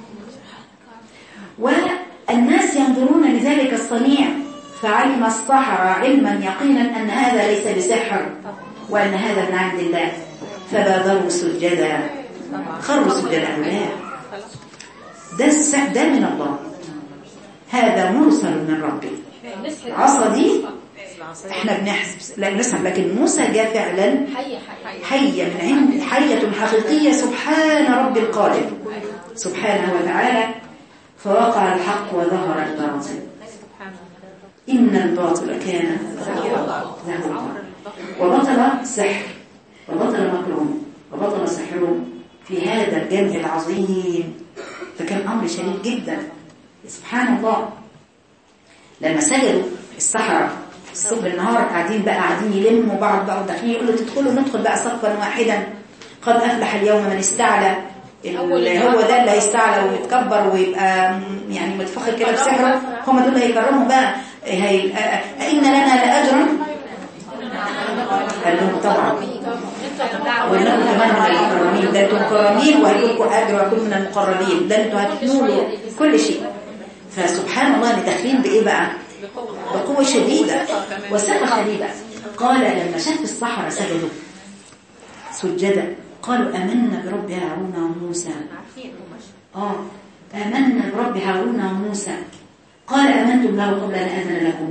والناس ينظرون لذلك الصنيع فعلم السحرة علما يقينا أن هذا ليس بسحر وأن هذا من عند الله فبادروا سجدا خروا سجدا لا ده السحر ده من الله هذا مرسل من ربي العصا دي احنا بنحسب لا نسمع لكن موسى جاء فعلا
حية حية
حية من عند حية حقيقية سبحان رب القادر سبحانه وتعالى فوقع الحق وظهر الباطل إن الباطل كان زهوقا وبطل سحر وبطل مكرهم وبطل سحرهم في هذا الجمع العظيم فكان أمر شديد جدا سبحان الله لما سجدوا السحرة الصبح النهار قاعدين بقى قاعدين يلموا بعض بقى وداخلين يقولوا تدخلوا ندخل بقى صفا واحدا قد أفلح اليوم من استعلى اللي هو ده اللي هيستعلى ويتكبر ويبقى م- يعني متفخر كده بسحره هم دول اللي هيكرموا بقى هي أئن لنا لأجرا قال لهم طبعا وانكم كمان من المقربين ده انتم مكرمين وهيكون اجر وهيكون من المقربين ده انتم هتنولوا كل شيء فسبحان الله اللي داخلين بايه بقى بقوه شديده وثقه شديده قال لما شاف الصحراء سجدوا سجدا قالوا امنا برب هارون وموسى اه امنا برب هارون وموسى قال امنتم له قبل ان اذن لكم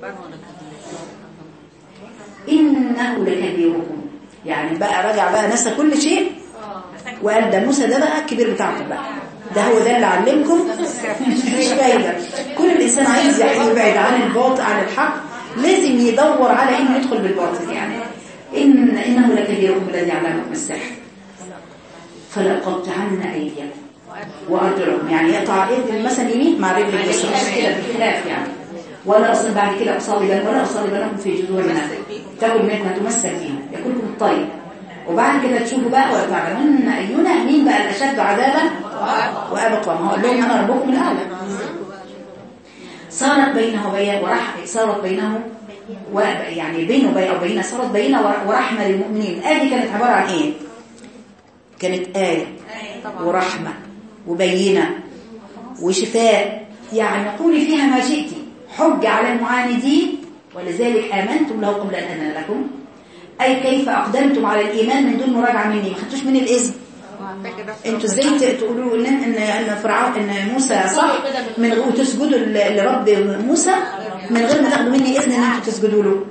إنه لكبيركم يعني بقى رجع بقى نسى كل شيء وقال ده موسى ده بقى الكبير بتاعكم بقى ده هو ده اللي علمكم مش فايدة كل الإنسان عايز يبعد عن الباطل عن الحق لازم يدور على إنه يدخل بالباطل يعني إن إنه لكبيركم الذي علمكم السحر فلأقطعن أيديكم وأرجلكم يعني يقطع إيد مثلا يمين مع رجل اليسرى كده بالخلاف يعني ولا أصل بعد كده أصلي ولا أصلي لكم في جذورنا تاكل منها تمسك فيها ياكلكم الطيب وبعد كده تشوفوا بقى وتعلمون أينا مين بقى الأشد عذابا وأبقى ما هو قال لهم أنا ربكم الأعلى صارت بينه وبين ورح صارت بينه و يعني بينه وبين أو بينه صارت بينه ور- ورحمة للمؤمنين آدي كانت عبارة عن إيه؟ كانت آية ورحمة وبينة وشفاء يعني قولي فيها ما شئتي حج على المعاندين ولذلك آمنتم له قبل أن أذن لكم أي كيف أقدمتم على الإيمان من دون مراجعة مني ما خدتوش مني الإذن انتوا ازاي ت- تقولوا ان ان ان فرعون ان موسى صح من غير وتسجدوا ل- لرب موسى من غير ما تاخدوا مني اذن ان انتوا تسجدوا له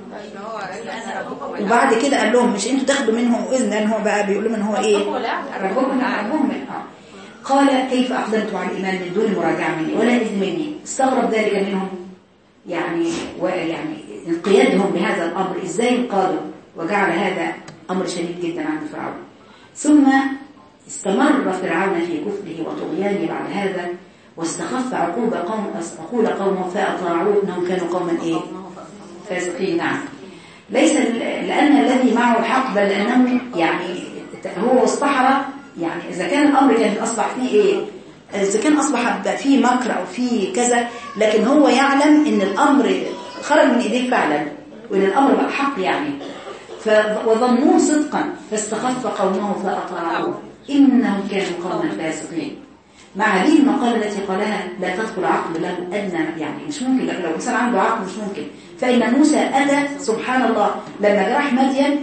وبعد كده قال لهم مش انتوا تاخدوا منهم اذن لان هو بقى بيقول لهم ان هو ايه ربكم ربهم آه. قال كيف اقدمتم على الايمان من دون مراجعه مني ولا اذن مني استغرب ذلك منهم يعني ويعني انقيادهم بهذا الامر ازاي انقادوا وجعل هذا امر شديد جدا عند فرعون ثم استمر فرعون في كفره وطغيانه بعد هذا واستخف عقوبة قوم عقول قومه فأطاعوه انهم كانوا قوما ايه فاسقين نعم ليس ال- لأن الذي معه الحق بل لأنه يعني هو والصحراء يعني إذا كان الأمر كان أصبح فيه إيه إذا كان أصبح بقى فيه مكر أو فيه كذا لكن هو يعلم إن الأمر خرج من إيديه فعلا وإن الأمر بقى حق يعني ف... وظنوه صدقا فاستخف قومه فأطاعوه إنهم كانوا قوما فاسقين مع هذه المقالة التي قالها لا تدخل عقل له أدنى يعني مش ممكن لكن لو إنسان عنده عقل مش ممكن فإن موسى أتى سبحان الله لما راح مدين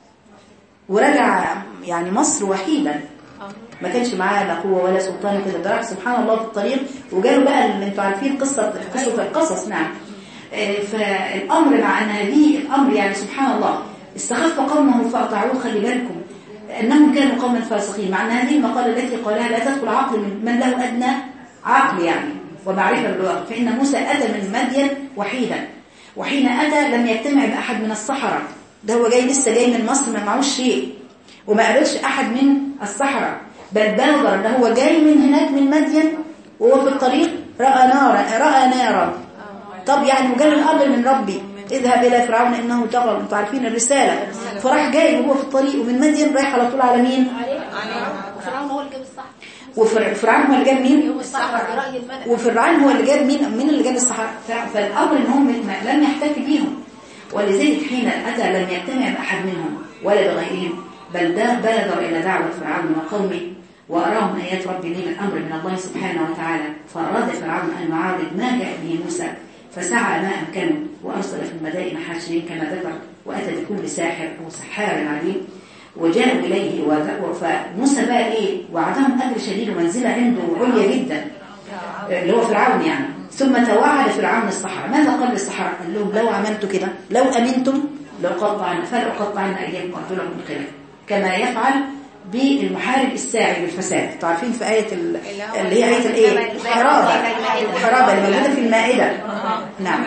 ورجع يعني مصر وحيدا ما كانش معاه لا قوة ولا سلطان كده ده راح سبحان الله في الطريق وجاله بقى اللي انتوا عارفين قصة قصة القصص نعم آه، فالأمر مع أن هذه الأمر يعني سبحان الله استخف قومه فأطاعوه خلي بالكم أنهم كانوا قوما فاسقين مع أن هذه المقالة التي قالها لا تدخل عقل من, من له أدنى عقل يعني ومعرفة بالواقع فإن موسى أتى من مدين وحيدا وحين أتى لم يجتمع بأحد من الصحراء ده هو جاي لسه جاي من مصر ما معهوش شيء وما قابلش أحد من الصحراء بل بادر ده هو جاي من هناك من مدين وهو في الطريق رأى نارا رأى نارا طب يعني وجاله الأمر من ربي اذهب إلى فرعون إنه طغى انتوا عارفين الرسالة فراح جاي وهو في الطريق ومن مدين رايح على طول على مين
فرعون هو اللي جاب الصح
وفرعون هو اللي جاب مين
يوم الصحراء برأي الملك
وفرعون هو اللي جاب مين مين اللي جاب الصحراء ف- فالامر ان هم ما- لم يحتك بيهم ولذلك حين اتى لم يجتمع باحد منهم ولا بغيرهم بل دا- بادر الى دعوه فرعون وقومه واراهم ايات ربي من الامر من الله سبحانه وتعالى فاراد فرعون ان يعارض ما جاء به موسى فسعى ما امكنه وارسل في المدائن حاشرين كما ذكر واتى بكل ساحر او سحار عليم وجاءوا إليه وذ- فموسى بقى إيه وعدهم أجر شديد ومنزلة عنده عليا جدا اللي هو فرعون يعني ثم توعد فرعون الصحراء ماذا قال للصحراء قال لهم لو عملت كده لو أمنتم لأقطعن فلأقطعن أيديكم وأرجلكم من خلاف كما يفعل بالمحارب الساعي بالفساد تعرفين في آية ال- اللي هي آية الإيه الحرابة الحرابة اللي موجودة في المائدة نعم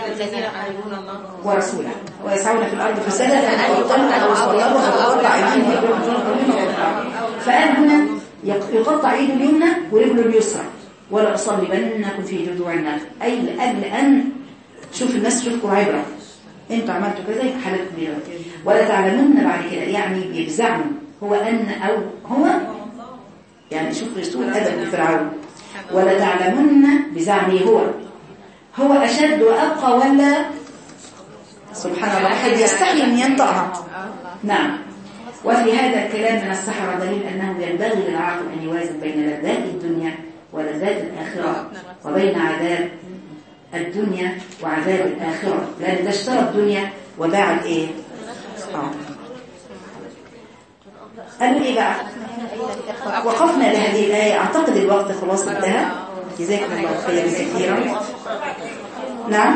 ورسوله ويسعون في الأرض فسادا أن يقتلوا أو يصلبوا أو يقطع أيديهم ويرجلهم فقال هنا يق- يقطع ايده اليمنى ورجله اليسرى ولا أصلبنكم في جذوع النخل أي لأجل أن شوف الناس تشوفكم عبرة انتوا عملتوا كذا يبقى حالتكم كده ولا تعلمون بعد كده يعني بيجزعوا هو أن أو هو يعني شوف رسول أدب فرعون ولا تعلمن بزعمه هو هو أشد وأبقى ولا سبحان الله أحد يستحي أن ينطقها نعم وفي هذا الكلام من السحرة دليل أنه ينبغي للعاقل أن يوازن بين لذات الدنيا ولذات الآخرة وبين عذاب الدنيا وعذاب الآخرة لأن ده اشترى الدنيا وباع الإيه؟ آه. قالوا إيه بقى؟ وقفنا لهذه الآية أعتقد الوقت خلاص انتهى جزاكم الله خيرا كثيرا نعم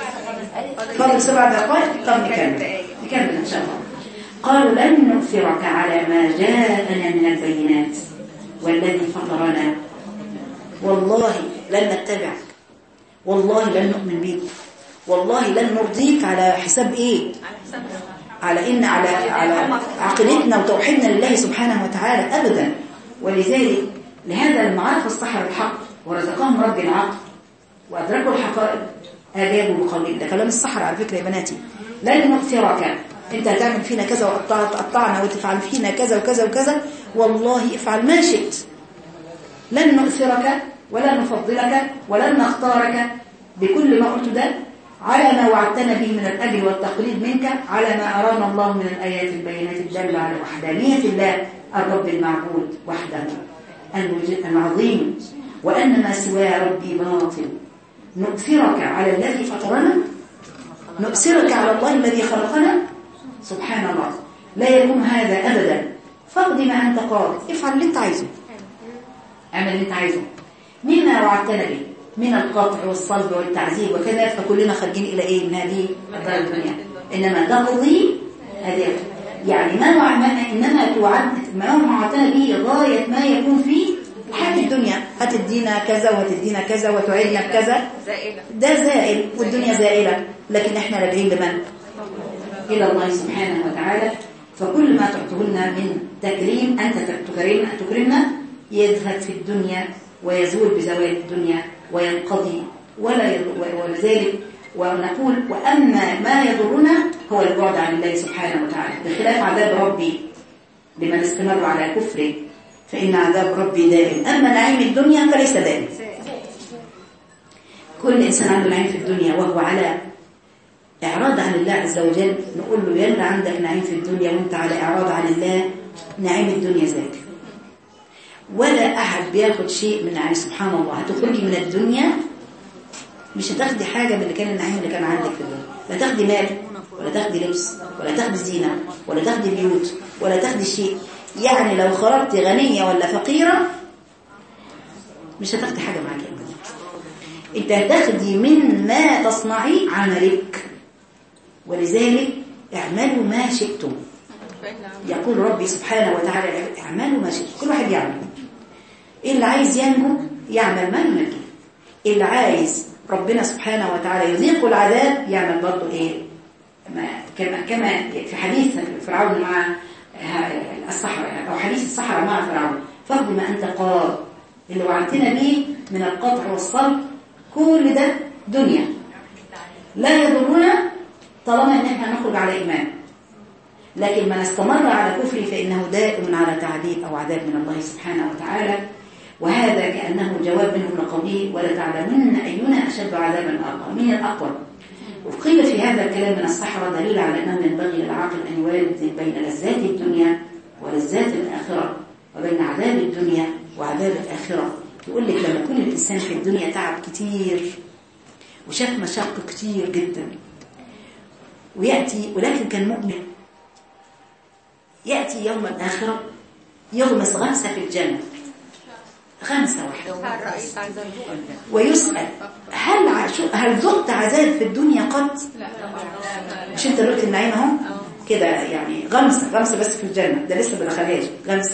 فاضل سبع دقائق طب نكمل نكمل إن شاء الله قالوا لن نؤثرك على ما جاءنا من البينات والذي فطرنا والله لن نتبعك والله لن نؤمن بيك والله لن نرضيك على حساب ايه على ان على على عقيدتنا وتوحيدنا لله سبحانه وتعالى ابدا ولذلك لهذا المعارف الصحر الحق ورزقهم رب العقل وادركوا الحقائق اجابوا بقولهم ده كلام الصحراء على فكره يا بناتي لن نؤثرك انت هتعمل فينا كذا وتقطعنا وتفعل فينا كذا وكذا وكذا والله افعل ما شئت لن نؤثرك ولن نفضلك ولن نختارك بكل ما قلت ده على ما وعدتنا به من الأجر والتقليد منك على ما أرانا الله من الآيات البينات الدالة على وحدانية الله الرب المعبود وحده المج- العظيم وأن ما سوى ربي باطل نؤثرك على الذي فطرنا نؤثرك على الله الذي خلقنا سبحان الله لا يكون هذا أبدا فاقضي ما أنت قاضي افعل اللي أنت عايزه اعمل اللي أنت عايزه مما وعدتنا به من القطع والصلب والتعذيب وكذا فكلنا خارجين إلى إيه من هذه الدار الدنيا إنما تقضي هذه يعني ما وع- ما- إنما توعد ما وعدتنا به غاية ما يكون في حياة الدنيا هتدينا كذا وهتدينا كذا وتعيدنا بكذا ده زائل والدنيا زائلة لكن احنا راجعين لمن؟ إلى الله سبحانه وتعالى فكل ما تعطيه لنا من تكريم أنت تكرم تكرمنا يذهب في الدنيا ويزول بزوال الدنيا وينقضي ولا يض- ولذلك ونقول وأما ما يضرنا هو البعد عن الله سبحانه وتعالى بخلاف عذاب ربي لمن استمر على كفره فإن عذاب ربي دائم أما نعيم الدنيا فليس دائم كل إنسان عنده نعيم في الدنيا وهو على إعراض عن الله عز وجل نقول له يلا عندك نعيم في الدنيا وانت على إعراض عن الله نعيم الدنيا ذاك ولا أحد بياخد شيء من نعيم سبحان الله هتخرجي من الدنيا مش هتاخدي حاجة من اللي كان النعيم اللي كان عندك في الدنيا لا تاخدي مال ولا تاخدي لبس ولا تاخدي زينة ولا تاخدي بيوت ولا تاخدي شيء يعني لو خرجتي غنية ولا فقيرة مش هتاخدي حاجة معاكي أبدا انت هتاخدي من ما تصنعي عملك ولذلك اعملوا ما شئتم يقول ربي سبحانه وتعالى اعملوا ما شئتم كل واحد يعمل اللي عايز ينجو يعمل ما ينجي اللي عايز ربنا سبحانه وتعالى يذيق العذاب يعمل برضه ايه ما كما كما في حديث فرعون مع الصحراء او حديث الصحراء مع فرعون فاقض ما انت قاض اللي وعدتنا به من القطع والصلب كل ده دنيا لا يضرنا طالما ان احنا نخرج على ايمان لكن من استمر على كفره فانه دائم على تعذيب او عذاب من الله سبحانه وتعالى وهذا كانه جواب منه لقوله ولا تعلمن اينا اشد عذابا اقوى من الاقوى وقيل في هذا الكلام من الصحراء دليل على انه ينبغي للعاقل ان يوازن بين لذات الدنيا ولذات الاخره وبين عذاب الدنيا وعذاب الاخره يقول لك لما يكون الانسان في الدنيا تعب كتير وشاف مشاق كتير جدا ويأتي ولكن كان مؤمن يأتي يوم الآخرة يغمس غمسة في الجنة غمسة واحدة
الرئيس عايز الذوق
ويسأل هل ع- شو- هل ذقت عذاب في الدنيا قط
لا طبعا
مش انت قلت النعيم اهو كده يعني غمسة غمسة بس في الجنة ده لسه ما دخلهاش غمسة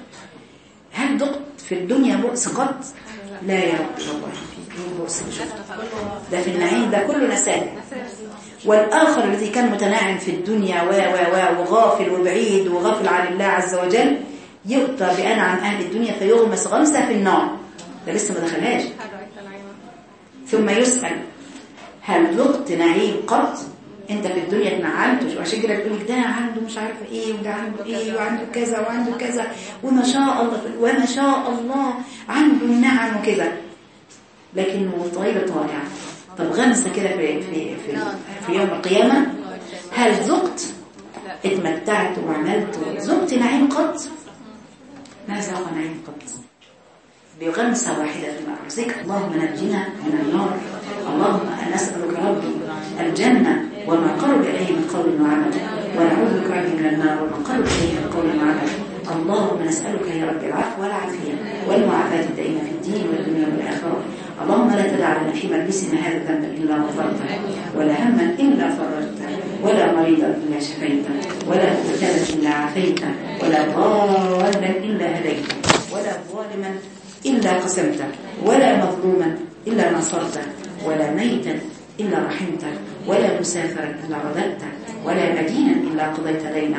هل ذقت في الدنيا بؤس قط لا يا رب والله في بؤس مش ده في النعيم ده كله نسال والآخر الذي كان متناعم في الدنيا و و و وغافل وبعيد وغافل عن الله عز وجل يؤتى بأنعم أهل الدنيا فيغمس غمسة في النار ده لسه ما دخلهاش
الرئيس العيمة
ثم يسأل هل ذقت نعيم قط انت في الدنيا اتنعمت وعشان كده بتقول لك ده عنده مش عارفه ايه وده عنده ايه وعنده كذا وعنده كذا وما شاء الله وما شاء الله عنده النعم وكذا لكنه طيب طائع طب غمسه كده في في في, في يوم القيامه هل ذقت اتمتعت وعملت ذقت نعيم قط ما ذاق نعيم قط بغمسة واحدة في النار ذكر اللهم نجنا من النار اللهم نسألك ربي الجنة وما قرب إليه من قول وعمل ونعوذ بك ربي من النار وما قرب إليه من قول وعمل اللهم نسألك يا رب العفو والعافية والمعافاة الدائمة في الدين والدنيا والآخرة اللهم لا تدع لنا في مجلسنا هذا ذنبا إلا غفرته ولا هما إلا فرجته ولا مريضا إلا شفيته ولا مبتلا إلا عافيته ولا ضالا إلا هديته ولا ظالما إلا قسمته ولا مظلوما إلا نصرته ولا ميتا إلا رحمته ولا مسافرا إلا رددته ولا مدينا إلا قضيت دينه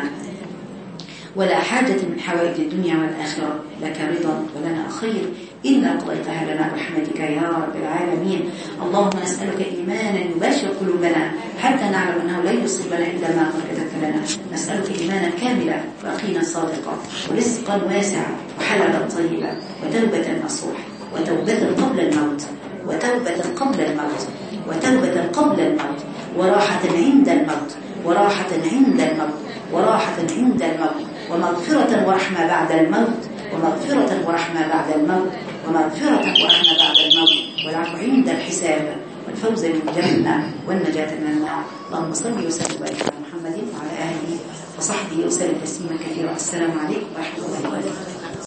ولا حاجة من حوائج الدنيا والآخرة لك رضا ولنا خير إلا قضيتها لنا برحمتك يا رب العالمين اللهم نسألك إيمانا يباشر قلوبنا حتى نعلم أنه لا يصيبنا إلا ما قد كتبت لنا نسألك إيمانا كاملا ويقينا صادقا ورزقا واسعا وحلالا طيبا وتوبة نصوح وتوبة قبل الموت وتوبة قبل الموت وتوبة قبل الموت وراحة عند الموت وراحة عند الموت وراحة عند الموت ومغفرة ورحمة بعد الموت ومغفرة ورحمة بعد الموت ومغفرة ورحمة بعد الموت والعفو عند الحساب والفوز بالجنة والنجاة من النار اللهم صل وسلم وبارك على محمد وعلى آله وصحبه وسلم تسليما كثيرا السلام عليكم ورحمة الله وبركاته